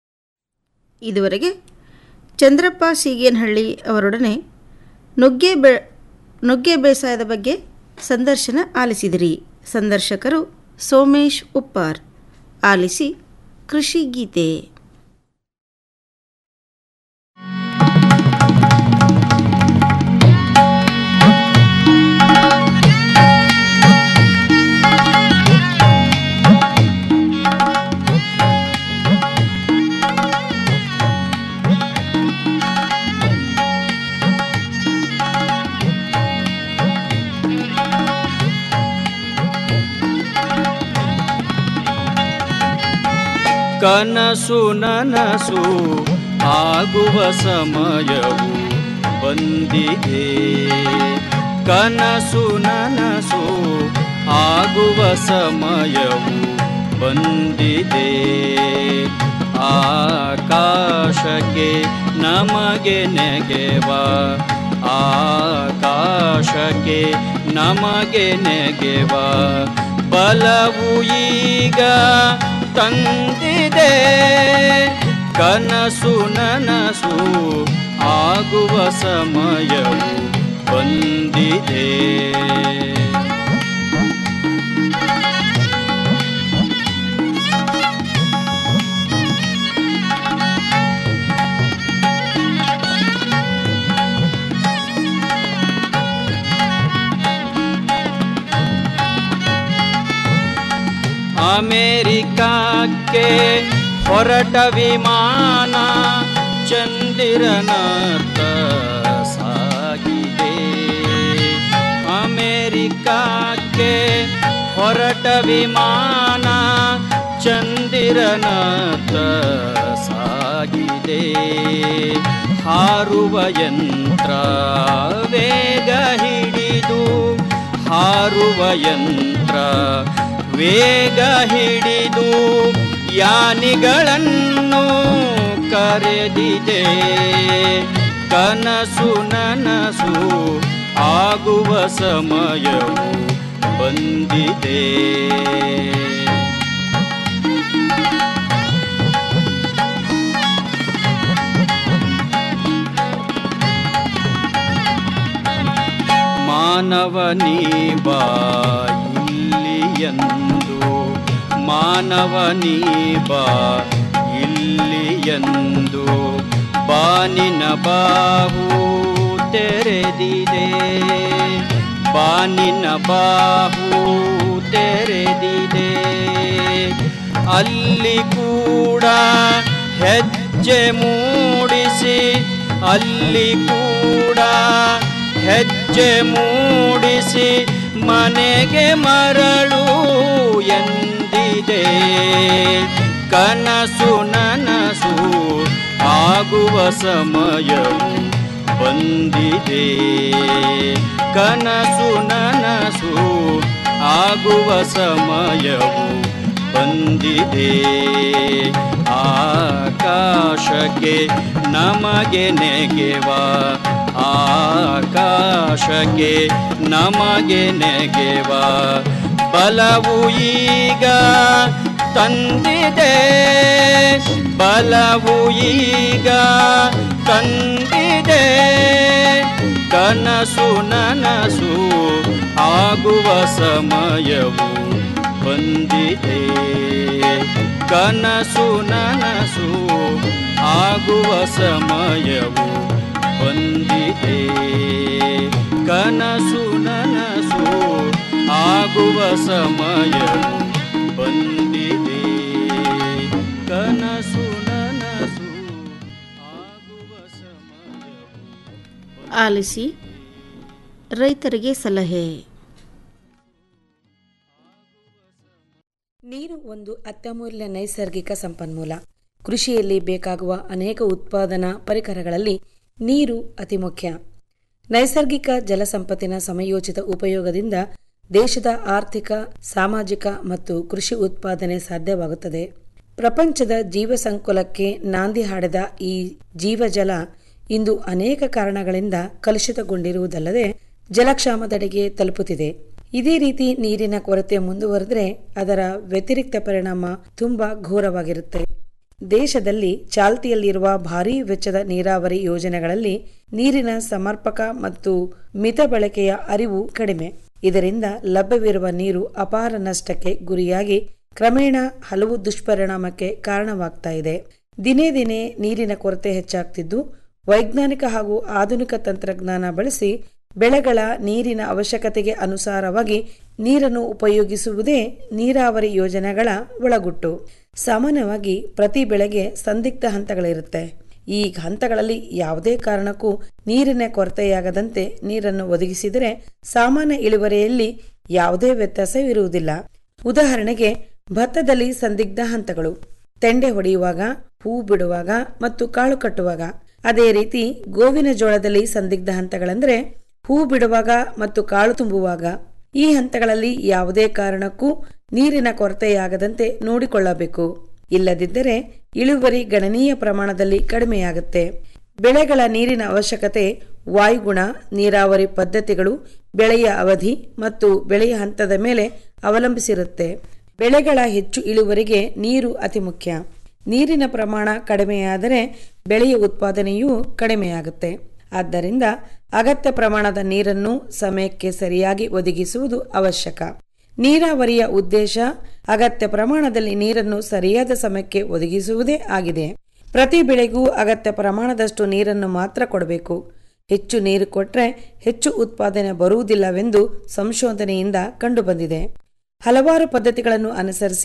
ಇದುವರೆಗೆ ಚಂದ್ರಪ್ಪ ಸೀಗೇನಹಳ್ಳಿ ಅವರೊಡನೆ ನುಗ್ಗೆ ಬೆ ನುಗ್ಗೆ ಬೇಸಾಯದ ಬಗ್ಗೆ ಸಂದರ್ಶನ ಆಲಿಸಿದಿರಿ ಸಂದರ್ಶಕರು ಸೋಮೇಶ್ ಉಪ್ಪಾರ್ ಆಲಿಸಿ ಕೃಷಿ ಗೀತೆ ಕನಸು ನನಸು ಆಗುವ ಸಮಯವು ಬಂದಿದೆ ಕನಸು ನನಸು ಆಗುವ ಸಮಯವು ಬಂದಿದೆ ಆಕಾಶಕ್ಕೆ ನಮಗೆ ನೆಗೆವ ಆಕಾಶಕ್ಕೆ ನಮಗೆ ನೆಗೆವ ಬಲವು ಈಗ ತಂದಿದೆ ಕನಸು ನನಸು ಆಗುವ ಸಮಯವು ಬಂದಿದೆ ಅಮೇರಿಕಕ್ಕೆ ಹೊರಟ ವಿಮಾನ ಚಂದಿರನತ್ತ ಸಾಗಿದೆ ಅಮೆರಿಕಕ್ಕೆ ಹೊರಟ ವಿಮಾನ ಚಂದಿರನತ್ತ ಸಾಗಿದೆ ಹಾರುವ ಯಂತ್ರ ವೇಗ ಹಿಡಿದು ಹಾರುವ ಯಂತ್ರ ವೇಗ ಹಿಡಿದು ಯಾನಿಗಳನ್ನು ಕರೆದಿದೆ ಕನಸು ನನಸು ಆಗುವ ಸಮಯವು ಬಂದಿದೆ ಮಾನವನೀ ಬಾ ಇಲ್ಲಿಯಂದು ಮಾನವನೀ ಬಾ ಇಲ್ಲಿಯಂದು ಬಾನಿನ ಬಾಹು ತೆರೆದಿದೆ ಬಾನಿನ ಬಾಹು ತೆರೆದಿದೆ ಅಲ್ಲಿ ಕೂಡ ಹೆಜ್ಜೆ ಮೂಡಿಸಿ ಅಲ್ಲಿ ಕೂಡ ಹೆಜ್ಜೆ ಮೂಡಿಸಿ ಮನೆಗೆ ಮರಳು ಎಂದಿದೆ ಕನಸು ನನಸು ಆಗುವ ಸಮಯವು ಬಂದಿದೆ ಕನಸು ನನಸು ಆಗುವ ಸಮಯವು ಬಂದಿದೆ ಆಕಾಶಕ್ಕೆ ನಮಗೆ ನೆಗೆವ ಆಕಾಶಕ್ಕೆ ನಮಗೆ ನೆಗೆವ ಬಲವು ಈಗ ತಂದಿದೆ ಬಲವು ಈಗ ತಂದಿದೆ ಕನಸು ನನಸು ಆಗುವ ಸಮಯವು ಬಂದಿದೆ ಕನಸು ನನಸು ಆಗುವ ಸಮಯವು ಬಂದಿದೆ ಕನಸು ನನಸು ಆಗುವ ಸಮಯವು ಬಂದಿದೆ ಕನಸು ನನಸು ಆಗುವ ಸಮಯವು ಆಲಿಸಿ ರೈತರಿಗೆ ಸಲಹೆ ನೀರು ಒಂದು ಅತ್ಯಮೂಲ್ಯ ನೈಸರ್ಗಿಕ ಸಂಪನ್ಮೂಲ ಕೃಷಿಯಲ್ಲಿ ಬೇಕಾಗುವ ಅನೇಕ ಉತ್ಪಾದನಾ ಪರಿಕರಗಳಲ್ಲಿ ನೀರು ಅತಿ ಮುಖ್ಯ ನೈಸರ್ಗಿಕ ಜಲಸಂಪತ್ತಿನ ಸಮಯೋಚಿತ ಉಪಯೋಗದಿಂದ ದೇಶದ ಆರ್ಥಿಕ ಸಾಮಾಜಿಕ ಮತ್ತು ಕೃಷಿ ಉತ್ಪಾದನೆ ಸಾಧ್ಯವಾಗುತ್ತದೆ ಪ್ರಪಂಚದ ಜೀವಸಂಕುಲಕ್ಕೆ ನಾಂದಿ ಹಾಡಿದ ಈ ಜೀವಜಲ ಇಂದು ಅನೇಕ ಕಾರಣಗಳಿಂದ ಕಲುಷಿತಗೊಂಡಿರುವುದಲ್ಲದೆ ಜಲಕ್ಷಾಮದಡೆಗೆ ತಲುಪುತ್ತಿದೆ ಇದೇ ರೀತಿ ನೀರಿನ ಕೊರತೆ ಮುಂದುವರೆದರೆ ಅದರ ವ್ಯತಿರಿಕ್ತ ಪರಿಣಾಮ ತುಂಬಾ ಘೋರವಾಗಿರುತ್ತೆ ದೇಶದಲ್ಲಿ ಚಾಲ್ತಿಯಲ್ಲಿರುವ ಭಾರೀ ವೆಚ್ಚದ ನೀರಾವರಿ ಯೋಜನೆಗಳಲ್ಲಿ ನೀರಿನ ಸಮರ್ಪಕ ಮತ್ತು ಮಿತ ಬಳಕೆಯ ಅರಿವು ಕಡಿಮೆ ಇದರಿಂದ ಲಭ್ಯವಿರುವ ನೀರು ಅಪಾರ ನಷ್ಟಕ್ಕೆ ಗುರಿಯಾಗಿ ಕ್ರಮೇಣ ಹಲವು ದುಷ್ಪರಿಣಾಮಕ್ಕೆ ಕಾರಣವಾಗ್ತಾ ಇದೆ ದಿನೇ ದಿನೇ ನೀರಿನ ಕೊರತೆ ಹೆಚ್ಚಾಗ್ತಿದ್ದು ವೈಜ್ಞಾನಿಕ ಹಾಗೂ ಆಧುನಿಕ ತಂತ್ರಜ್ಞಾನ ಬಳಸಿ ಬೆಳೆಗಳ ನೀರಿನ ಅವಶ್ಯಕತೆಗೆ ಅನುಸಾರವಾಗಿ ನೀರನ್ನು ಉಪಯೋಗಿಸುವುದೇ ನೀರಾವರಿ ಯೋಜನೆಗಳ ಒಳಗುಟ್ಟು ಸಾಮಾನ್ಯವಾಗಿ ಪ್ರತಿ ಬೆಳೆಗೆ ಸಂದಿಗ್ಧ ಹಂತಗಳಿರುತ್ತೆ ಈ ಹಂತಗಳಲ್ಲಿ ಯಾವುದೇ ಕಾರಣಕ್ಕೂ ನೀರಿನ ಕೊರತೆಯಾಗದಂತೆ ನೀರನ್ನು ಒದಗಿಸಿದರೆ ಸಾಮಾನ್ಯ ಇಳುವರಿಯಲ್ಲಿ ಯಾವುದೇ ವ್ಯತ್ಯಾಸವಿರುವುದಿಲ್ಲ ಉದಾಹರಣೆಗೆ ಭತ್ತದಲ್ಲಿ ಸಂದಿಗ್ಧ ಹಂತಗಳು ತೆಂಡೆ ಹೊಡೆಯುವಾಗ ಹೂ ಬಿಡುವಾಗ ಮತ್ತು ಕಾಳು ಕಟ್ಟುವಾಗ ಅದೇ ರೀತಿ ಗೋವಿನ ಜೋಳದಲ್ಲಿ ಸಂದಿಗ್ಧ ಹಂತಗಳೆಂದರೆ ಹೂ ಬಿಡುವಾಗ ಮತ್ತು ಕಾಳು ತುಂಬುವಾಗ ಈ ಹಂತಗಳಲ್ಲಿ ಯಾವುದೇ ಕಾರಣಕ್ಕೂ ನೀರಿನ ಕೊರತೆಯಾಗದಂತೆ ನೋಡಿಕೊಳ್ಳಬೇಕು ಇಲ್ಲದಿದ್ದರೆ ಇಳುವರಿ ಗಣನೀಯ ಪ್ರಮಾಣದಲ್ಲಿ ಕಡಿಮೆಯಾಗುತ್ತೆ ಬೆಳೆಗಳ ನೀರಿನ ಅವಶ್ಯಕತೆ ವಾಯುಗುಣ ನೀರಾವರಿ ಪದ್ಧತಿಗಳು ಬೆಳೆಯ ಅವಧಿ ಮತ್ತು ಬೆಳೆಯ ಹಂತದ ಮೇಲೆ ಅವಲಂಬಿಸಿರುತ್ತೆ ಬೆಳೆಗಳ ಹೆಚ್ಚು ಇಳುವರಿಗೆ ನೀರು ಅತಿ ಮುಖ್ಯ ನೀರಿನ ಪ್ರಮಾಣ ಕಡಿಮೆಯಾದರೆ ಬೆಳೆಯ ಉತ್ಪಾದನೆಯೂ ಕಡಿಮೆಯಾಗುತ್ತೆ ಆದ್ದರಿಂದ ಅಗತ್ಯ ಪ್ರಮಾಣದ ನೀರನ್ನು ಸಮಯಕ್ಕೆ ಸರಿಯಾಗಿ ಒದಗಿಸುವುದು ಅವಶ್ಯಕ ನೀರಾವರಿಯ ಉದ್ದೇಶ ಅಗತ್ಯ ಪ್ರಮಾಣದಲ್ಲಿ ನೀರನ್ನು ಸರಿಯಾದ ಸಮಯಕ್ಕೆ ಒದಗಿಸುವುದೇ ಆಗಿದೆ ಪ್ರತಿ ಬೆಳೆಗೂ ಅಗತ್ಯ ಪ್ರಮಾಣದಷ್ಟು ನೀರನ್ನು ಮಾತ್ರ ಕೊಡಬೇಕು ಹೆಚ್ಚು ನೀರು ಕೊಟ್ಟರೆ ಹೆಚ್ಚು ಉತ್ಪಾದನೆ ಬರುವುದಿಲ್ಲವೆಂದು ಸಂಶೋಧನೆಯಿಂದ ಕಂಡುಬಂದಿದೆ ಹಲವಾರು ಪದ್ಧತಿಗಳನ್ನು ಅನುಸರಿಸಿ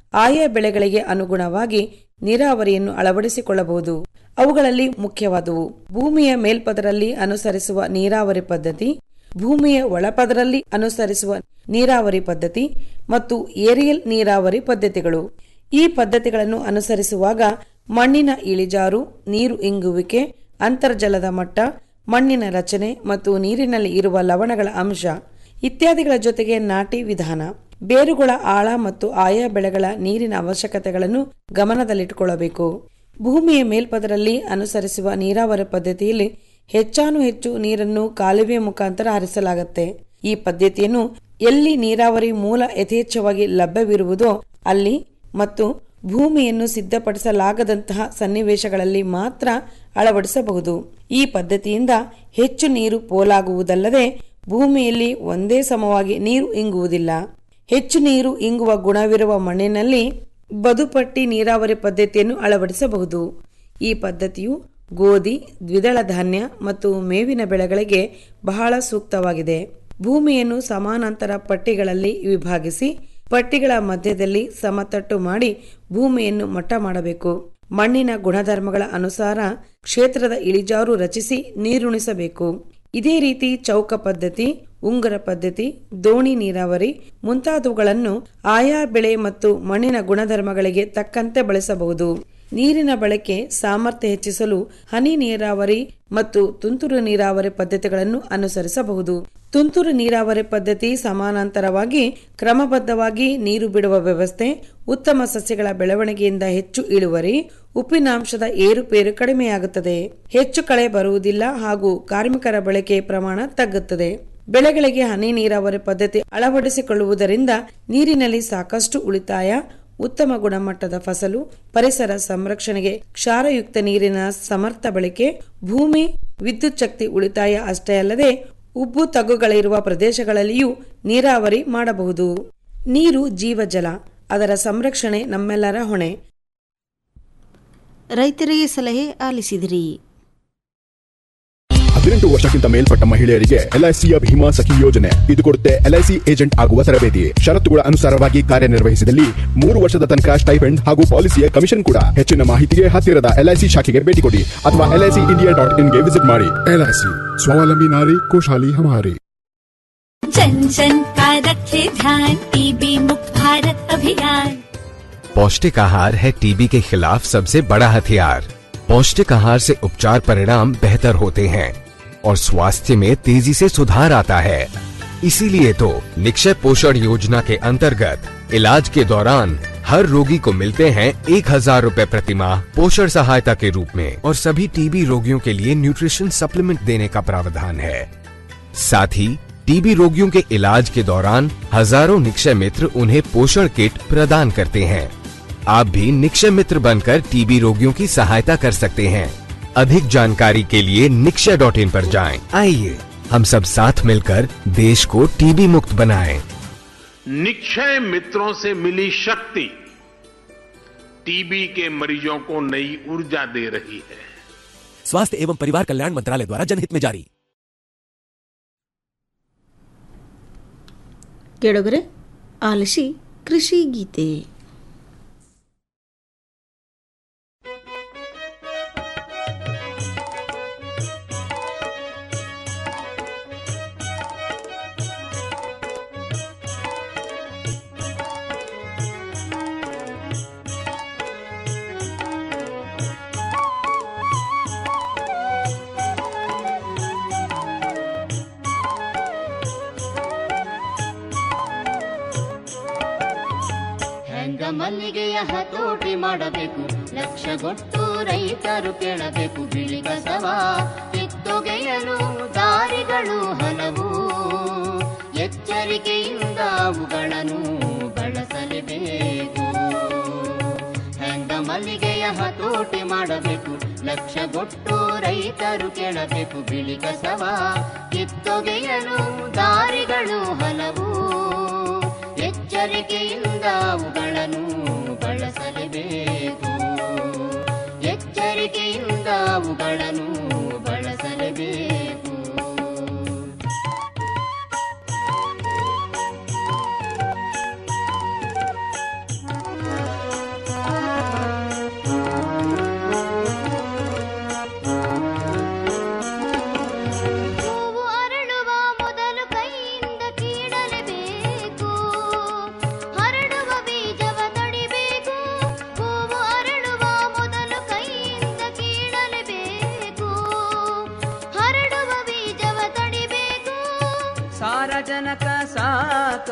ಆಯಾ ಬೆಳೆಗಳಿಗೆ ಅನುಗುಣವಾಗಿ ನೀರಾವರಿಯನ್ನು ಅಳವಡಿಸಿಕೊಳ್ಳಬಹುದು ಅವುಗಳಲ್ಲಿ ಮುಖ್ಯವಾದವು ಭೂಮಿಯ ಮೇಲ್ಪದರಲ್ಲಿ ಅನುಸರಿಸುವ ನೀರಾವರಿ ಪದ್ಧತಿ ಭೂಮಿಯ ಒಳಪದರಲ್ಲಿ ಅನುಸರಿಸುವ ನೀರಾವರಿ ಪದ್ಧತಿ ಮತ್ತು ಏರಿಯಲ್ ನೀರಾವರಿ ಪದ್ಧತಿಗಳು ಈ ಪದ್ಧತಿಗಳನ್ನು ಅನುಸರಿಸುವಾಗ ಮಣ್ಣಿನ ಇಳಿಜಾರು ನೀರು ಇಂಗುವಿಕೆ ಅಂತರ್ಜಲದ ಮಟ್ಟ ಮಣ್ಣಿನ ರಚನೆ ಮತ್ತು ನೀರಿನಲ್ಲಿ ಇರುವ ಲವಣಗಳ ಅಂಶ ಇತ್ಯಾದಿಗಳ ಜೊತೆಗೆ ನಾಟಿ ವಿಧಾನ ಬೇರುಗಳ ಆಳ ಮತ್ತು ಆಯಾ ಬೆಳೆಗಳ ನೀರಿನ ಅವಶ್ಯಕತೆಗಳನ್ನು ಗಮನದಲ್ಲಿಟ್ಟುಕೊಳ್ಳಬೇಕು ಭೂಮಿಯ ಮೇಲ್ಪದರಲ್ಲಿ ಅನುಸರಿಸುವ ನೀರಾವರಿ ಪದ್ಧತಿಯಲ್ಲಿ ಹೆಚ್ಚಾನು ಹೆಚ್ಚು ನೀರನ್ನು ಕಾಲುವೆ ಮುಖಾಂತರ ಹರಿಸಲಾಗುತ್ತೆ ಈ ಪದ್ಧತಿಯನ್ನು ಎಲ್ಲಿ ನೀರಾವರಿ ಮೂಲ ಯಥೇಚ್ಛವಾಗಿ ಲಭ್ಯವಿರುವುದೋ ಅಲ್ಲಿ ಮತ್ತು ಭೂಮಿಯನ್ನು ಸಿದ್ಧಪಡಿಸಲಾಗದಂತಹ ಸನ್ನಿವೇಶಗಳಲ್ಲಿ ಮಾತ್ರ ಅಳವಡಿಸಬಹುದು ಈ ಪದ್ಧತಿಯಿಂದ ಹೆಚ್ಚು ನೀರು ಪೋಲಾಗುವುದಲ್ಲದೆ ಭೂಮಿಯಲ್ಲಿ ಒಂದೇ ಸಮವಾಗಿ ನೀರು ಇಂಗುವುದಿಲ್ಲ ಹೆಚ್ಚು ನೀರು ಇಂಗುವ ಗುಣವಿರುವ ಮಣ್ಣಿನಲ್ಲಿ ಬದುಪಟ್ಟಿ ನೀರಾವರಿ ಪದ್ಧತಿಯನ್ನು ಅಳವಡಿಸಬಹುದು ಈ ಪದ್ಧತಿಯು ಗೋಧಿ ದ್ವಿದಳ ಧಾನ್ಯ ಮತ್ತು ಮೇವಿನ ಬೆಳೆಗಳಿಗೆ ಬಹಳ ಸೂಕ್ತವಾಗಿದೆ ಭೂಮಿಯನ್ನು ಸಮಾನಾಂತರ ಪಟ್ಟಿಗಳಲ್ಲಿ ವಿಭಾಗಿಸಿ ಪಟ್ಟಿಗಳ ಮಧ್ಯದಲ್ಲಿ ಸಮತಟ್ಟು ಮಾಡಿ ಭೂಮಿಯನ್ನು ಮಟ್ಟ ಮಾಡಬೇಕು ಮಣ್ಣಿನ ಗುಣಧರ್ಮಗಳ ಅನುಸಾರ ಕ್ಷೇತ್ರದ ಇಳಿಜಾರು ರಚಿಸಿ ನೀರುಣಿಸಬೇಕು ಇದೇ ರೀತಿ ಚೌಕ ಪದ್ಧತಿ ಉಂಗುರ ಪದ್ಧತಿ ದೋಣಿ ನೀರಾವರಿ ಮುಂತಾದವುಗಳನ್ನು ಆಯಾ ಬೆಳೆ ಮತ್ತು ಮಣ್ಣಿನ ಗುಣಧರ್ಮಗಳಿಗೆ ತಕ್ಕಂತೆ ಬಳಸಬಹುದು ನೀರಿನ ಬಳಕೆ ಸಾಮರ್ಥ್ಯ ಹೆಚ್ಚಿಸಲು ಹನಿ ನೀರಾವರಿ ಮತ್ತು ತುಂತುರು ನೀರಾವರಿ ಪದ್ಧತಿಗಳನ್ನು ಅನುಸರಿಸಬಹುದು ತುಂತುರು ನೀರಾವರಿ ಪದ್ಧತಿ ಸಮಾನಾಂತರವಾಗಿ ಕ್ರಮಬದ್ಧವಾಗಿ ನೀರು ಬಿಡುವ ವ್ಯವಸ್ಥೆ ಉತ್ತಮ ಸಸ್ಯಗಳ ಬೆಳವಣಿಗೆಯಿಂದ ಹೆಚ್ಚು ಇಳುವರಿ ಉಪ್ಪಿನಾಂಶದ ಏರುಪೇರು ಕಡಿಮೆಯಾಗುತ್ತದೆ ಹೆಚ್ಚು ಕಳೆ ಬರುವುದಿಲ್ಲ ಹಾಗೂ ಕಾರ್ಮಿಕರ ಬಳಕೆ ಪ್ರಮಾಣ ತಗ್ಗುತ್ತದೆ ಬೆಳೆಗಳಿಗೆ ಹನಿ ನೀರಾವರಿ ಪದ್ಧತಿ ಅಳವಡಿಸಿಕೊಳ್ಳುವುದರಿಂದ ನೀರಿನಲ್ಲಿ ಸಾಕಷ್ಟು ಉಳಿತಾಯ ಉತ್ತಮ ಗುಣಮಟ್ಟದ ಫಸಲು ಪರಿಸರ ಸಂರಕ್ಷಣೆಗೆ ಕ್ಷಾರಯುಕ್ತ ನೀರಿನ ಸಮರ್ಥ ಬಳಕೆ ಭೂಮಿ ವಿದ್ಯುತ್ ಶಕ್ತಿ ಉಳಿತಾಯ ಅಷ್ಟೇ ಅಲ್ಲದೆ ಉಬ್ಬು ತಗ್ಗುಗಳಿರುವ ಪ್ರದೇಶಗಳಲ್ಲಿಯೂ ನೀರಾವರಿ ಮಾಡಬಹುದು ನೀರು ಜೀವಜಲ ಅದರ ಸಂರಕ್ಷಣೆ ನಮ್ಮೆಲ್ಲರ ಹೊಣೆ ರೈತರಿಗೆ ಸಲಹೆ ಆಲಿಸಿದಿರಿ ಹದಿನೆಂಟು ವರ್ಷಕ್ಕಿಂತ ಮೇಲ್ಪಟ್ಟ ಮಹಿಳೆಯರಿಗೆ ಎಲ್ಐಸಿಯ ಭೀಮಾ ಸಖಿ ಯೋಜನೆ ಇದು ಕೊಡುತ್ತೆ ಎಲ್ಐಸಿ ಏಜೆಂಟ್ ಆಗುವ ತರಬೇತಿ ಷರತ್ತುಗಳ ಅನುಸಾರವಾಗಿ ಕಾರ್ಯನಿರ್ವಹಿಸಿದಲ್ಲಿ ಮೂರು ವರ್ಷದ ತನಕ ಸ್ಟೈಫೆಂಡ್ ಹಾಗೂ ಪಾಲಿಸಿಯ ಕಮಿಷನ್ ಕೂಡ ಹೆಚ್ಚಿನ ಮಾಹಿತಿಗೆ ಹತ್ತಿರದ ಎಲ್ಐಸಿ ಶಾಖೆಗೆ ಭೇಟಿ ಕೊಡಿ ಅಥವಾ ಎಲ್ಐಸಿ ಇಂಡಿಯಾ ಡಾಟ್ ಇನ್ಗೆ ವಿಸಿಟ್ ಮಾಡಿ ಎಲ್ಐಸಿ ಸ್ವಾವಲಂಬಿ ನಾರಿ ಖುಷಹಾಲಿ ಹಮಾರಿ जन जन का रखे ध्यान टीबी मुक्त भारत अभियान पौष्टिक आहार है टीबी के खिलाफ सबसे बड़ा हथियार पौष्टिक आहार से उपचार परिणाम बेहतर होते हैं और स्वास्थ्य में तेजी से सुधार आता है इसीलिए तो निक्षय पोषण योजना के अंतर्गत इलाज के दौरान हर रोगी को मिलते हैं एक हजार रूपए प्रति माह पोषण सहायता के रूप में और सभी टीबी रोगियों के लिए न्यूट्रिशन सप्लीमेंट देने का प्रावधान है साथ ही टीबी रोगियों के इलाज के दौरान हजारों निक्षय मित्र उन्हें पोषण किट प्रदान करते हैं आप भी निक्षय मित्र बनकर टीबी रोगियों की सहायता कर सकते हैं अधिक जानकारी के लिए निक्षय डॉट इन पर जाएं। आइए हम सब साथ मिलकर देश को टीबी मुक्त बनाएं। निक्षय मित्रों से मिली शक्ति टीबी के मरीजों को नई ऊर्जा दे रही है स्वास्थ्य एवं परिवार कल्याण मंत्रालय द्वारा जनहित में जारी ಕೇಳುಗರೆ ಆಲಿಸಿ ಕೃಷಿ ಗೀತೆ ಹೆಂಗ ಮಲ್ಲಿಗೆಯ ಹತೋಟಿ ಮಾಡಬೇಕು ಲಕ್ಷಗೊಟ್ಟು ರೈತರು ಕೇಳಬೇಕು ಬಿಳಿ ಕಸವ ಕಿತ್ತೊಗೆಯಲು ದಾರಿಗಳು ಹಲವು ಎಚ್ಚರಿಕೆಯಿಂದ ಅವುಗಳನ್ನು ಬಳಸಲೇಬೇಕು ಹೆಂಗ ಮಲ್ಲಿಗೆಯ ಹತೋಟಿ ಮಾಡಬೇಕು ಲಕ್ಷಗೊಟ್ಟು ರೈತರು ಕೇಳಬೇಕು ಬಿಳಿ ಕಸವ ಕಿತ್ತೊಗೆಯಲು ದಾರಿಗಳು ಹಲವು ಎಚ್ಚರಿಕೆಯಿಂದ ಅವುಗಳನ್ನು ಬಳಸಲೇಬೇಕು ಎಚ್ಚರಿಕೆಯಿಂದ ಅವುಗಳನ್ನು ಬಳಸಲೇಬೇಕು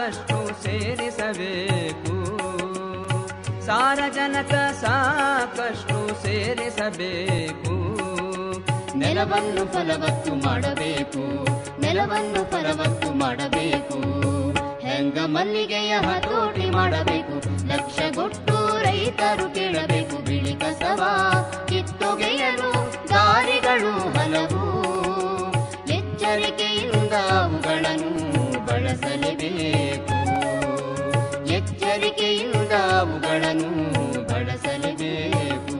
ಸಾಕಷ್ಟು ಸೇರಿಸಬೇಕು ಸಾರಜನಕ ಸಾಕಷ್ಟು ಸೇರಿಸಬೇಕು ನೆಲವನ್ನು ಫಲವತ್ತು ಮಾಡಬೇಕು ನೆಲವನ್ನು ಫಲವತ್ತು ಮಾಡಬೇಕು ಹೆಂಗ ಮಲ್ಲಿಗೆಯ ಹತೋಟಿ ಮಾಡಬೇಕು ಲಕ್ಷಗೊಟ್ಟು ರೈತರು ಕೇಳಬೇಕು ಬಿಳಿ ಕಸವ ಕಿತ್ತೊಗೆಯಲು ದಾರಿಗಳು ಹಲವು ಎಚ್ಚರಿಕೆಯಿಂದ ಅವುಗಳನ್ನು ಬಳಸಲೇಬೇಕು ಎಚ್ಚರಿಕೆಯಿಂದ ಅವುಗಳನ್ನು ಬಳಸಲೇಬೇಕು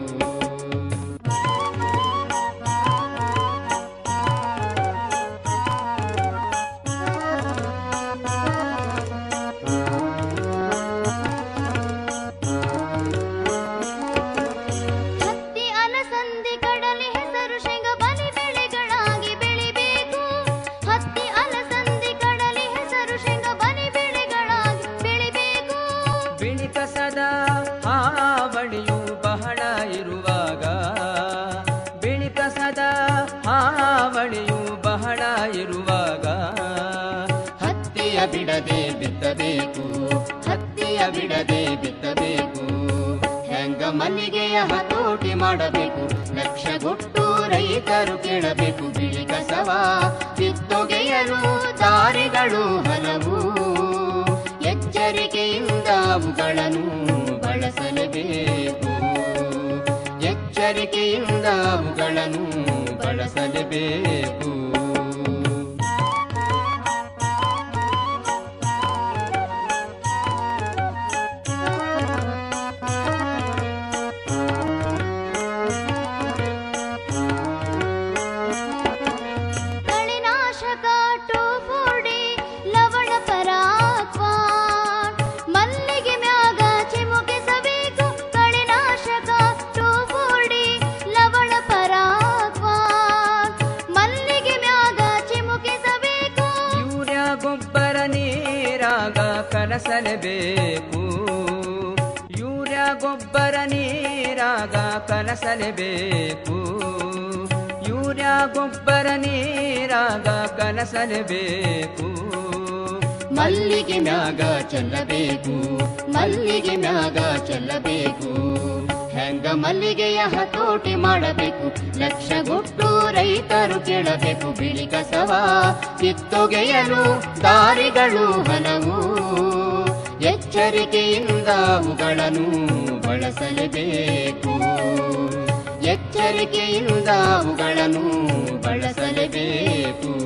ಹತ್ತಿ ಅಲಸಂದಿ ಕಡಲೆ ಹೆಸರು ಶೇಂಗ ಬಲಿ ಬೆಳೆಗಳಾಗಿ ಬೆಳಿಬೇಕು ಹತ್ತಿ ಅಲಸಂದಿ ಕಡಲೆ ಹೆಸರು ಶೇಂಗ ಬಲಿ ಬೆಳೆಗಳಾಗಿ ಬೆಳಿಬೇಕು ಬಿಳಿ ಕಸದ ಹಾವಳಿಯು ಬಹಳ ಇರುವಾಗ ಬಿಳಿ ಕಸದ ಹಾವಳಿಯು ಬಹಳ ಇರುವಾಗ ಹತ್ತಿಯ ಬಿಡದೆ ಬಿತ್ತಬೇಕು ಹತ್ತಿಯ ಬಿಡದೆ ಬಿತ್ತಬೇಕು ಹೆಂಗ ಮಲ್ಲಿಗೆಯ ಹತೋಟಿ ಮಾಡಬೇಕು ಲಕ್ಷಗೊಟ್ಟು ರೈತರು ಕೇಳಬೇಕು ಬಿಳಿ ಕಸವ ಕಿತ್ತೊಗೆಯಲು ದಾರಿಗಳು ಹಲವು ಎಚ್ಚರಿಕೆಯಿಂದ ಅವುಗಳನ್ನು ಬಳಸಲೇಬೇಕು ಎಚ್ಚರಿಕೆಯಿಂದ ಅವುಗಳನ್ನು ಬಳಸಲೇಬೇಕು ಕಳೆನಾಶಕ ಟೋಫೋಡಿ ಲವಣ ಪರಾಕ್ವಾ ಮಲ್ಲಿಗೆ ಮ್ಯಾಗ ಚಿಮುಕಿಸಬೇಕು ಕಳೆನಾಶಕ ಟೋಫೋಡಿ ಲವಣ ಪರಾಕ್ವಾ ಮಲ್ಲಿಗೆ ಮ್ಯಾಗ ಚಿಮುಕಿಸಬೇಕು ಯೂರಿಯಾ ಗೊಬ್ಬರ ನೀರಾಗ ಕಲಸಲೇಬೇಕು ಯೂರಿಯಾ ಗೊಬ್ಬರ ನೀರಾಗ ಕಲಸಲೇಬೇಕು ಯೂರಿಯಾ ಗೊಬ್ಬರ ನೀರಾಗ ಕಲಸಲೇಬೇಕು ಮಲ್ಲಿಗೆ ಮ್ಯಾಗ ಚೆಲ್ಲಬೇಕು ಮಲ್ಲಿಗೆ ಮ್ಯಾಗ ಚೆಲ್ಲಬೇಕು ಹೆಂಗ ಮಲ್ಲಿಗೆಯ ಹತೋಟಿ ಮಾಡಬೇಕು ಲಕ್ಷಗೊಟ್ಟು ರೈತರು ಕೇಳಬೇಕು ಬಿಳಿ ಕಸವ ಕಿತ್ತೊಗೆಯಲು ದಾರಿಗಳು ಹಲವು ಎಚ್ಚರಿಕೆಯಿಂದ ಅವುಗಳನ್ನು ಬಳಸಲೇಬೇಕು ಎಚ್ಚರಿಕೆಯಿಂದ ಅವುಗಳನ್ನು ಬಳಸಲೇಬೇಕು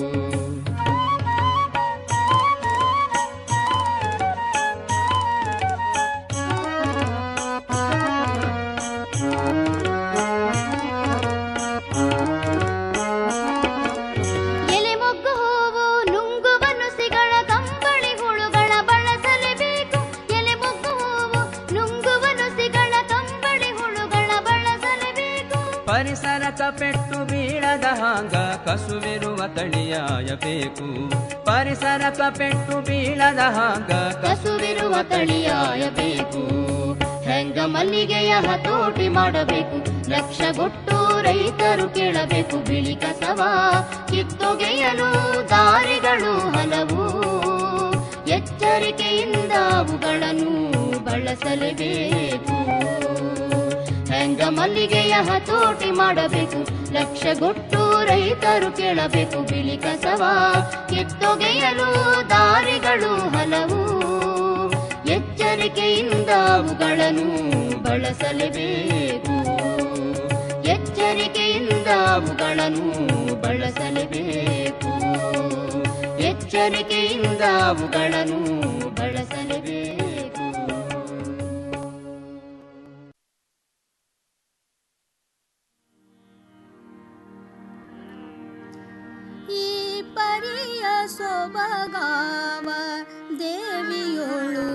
ಎಲೆ ಮೊಗ್ಗು ಹೂವು ನುಂಗುವ ನುಸಿಗಳ ಕಂಬಳಿ ಹುಳುಗಳ ಬಳಸಲೇಬೇಕು ಎಲೆ ಮೊಗ್ಗು ಹೂವು ನುಂಗುವ ನುಸಿಗಳ ಕಂಬಳಿ ಹುಳುಗಳ ಬಳಸಲೇಬೇಕು ಪರಿಸರಕ ಪೆಟ್ಟು ಬೀಳದ ಹಾಂಗ ಕಸುವಿರುವ ತಳಿಯಾಯಬೇಕು ಪರಿಸರಕ ಪೆಟ್ಟು ಬೀಳದ ಹಾಂಗ ಕಸುವಿರುವ ತಳಿಯಾಯಬೇಕು ಹೆಂಗ ಮಲ್ಲಿಗೆಯ ಹತೋಟಿ ಮಾಡಬೇಕು ಲಕ್ಷಗೊಟ್ಟು ರೈತರು ಕೇಳಬೇಕು ಬಿಳಿ ಕಸವ ಕಿತ್ತೊಗೆಯಲು ದಾರಿಗಳು ಹಲವು ಎಚ್ಚರಿಕೆಯಿಂದ ಅವುಗಳನ್ನು ಬಳಸಲೇಬೇಕು ಹೆಂಗ ಮಲ್ಲಿಗೆಯ ಹತೋಟಿ ಮಾಡಬೇಕು ಲಕ್ಷಗೊಟ್ಟು ರೈತರು ಕೇಳಬೇಕು ಬಿಳಿ ಕಸವ ಕಿತ್ತೊಗೆಯಲು ದಾರಿಗಳು ಹಲವು ಎಚ್ಚರಿಕೆಯಿಂದ ಅವುಗಳನ್ನು ಬಳಸಲೇಬೇಕು ಎಚ್ಚರಿಕೆಯಿಂದ ಅವುಗಳನ್ನು ಬಳಸಲೇಬೇಕು ಎಚ್ಚರಿಕೆಯಿಂದ ಅವುಗಳನ್ನು ಬಳಸಲೇಬೇಕು ಈ ಪರಿಯ ಸೊಬಗಾವ ದೇವಿಯೋಳು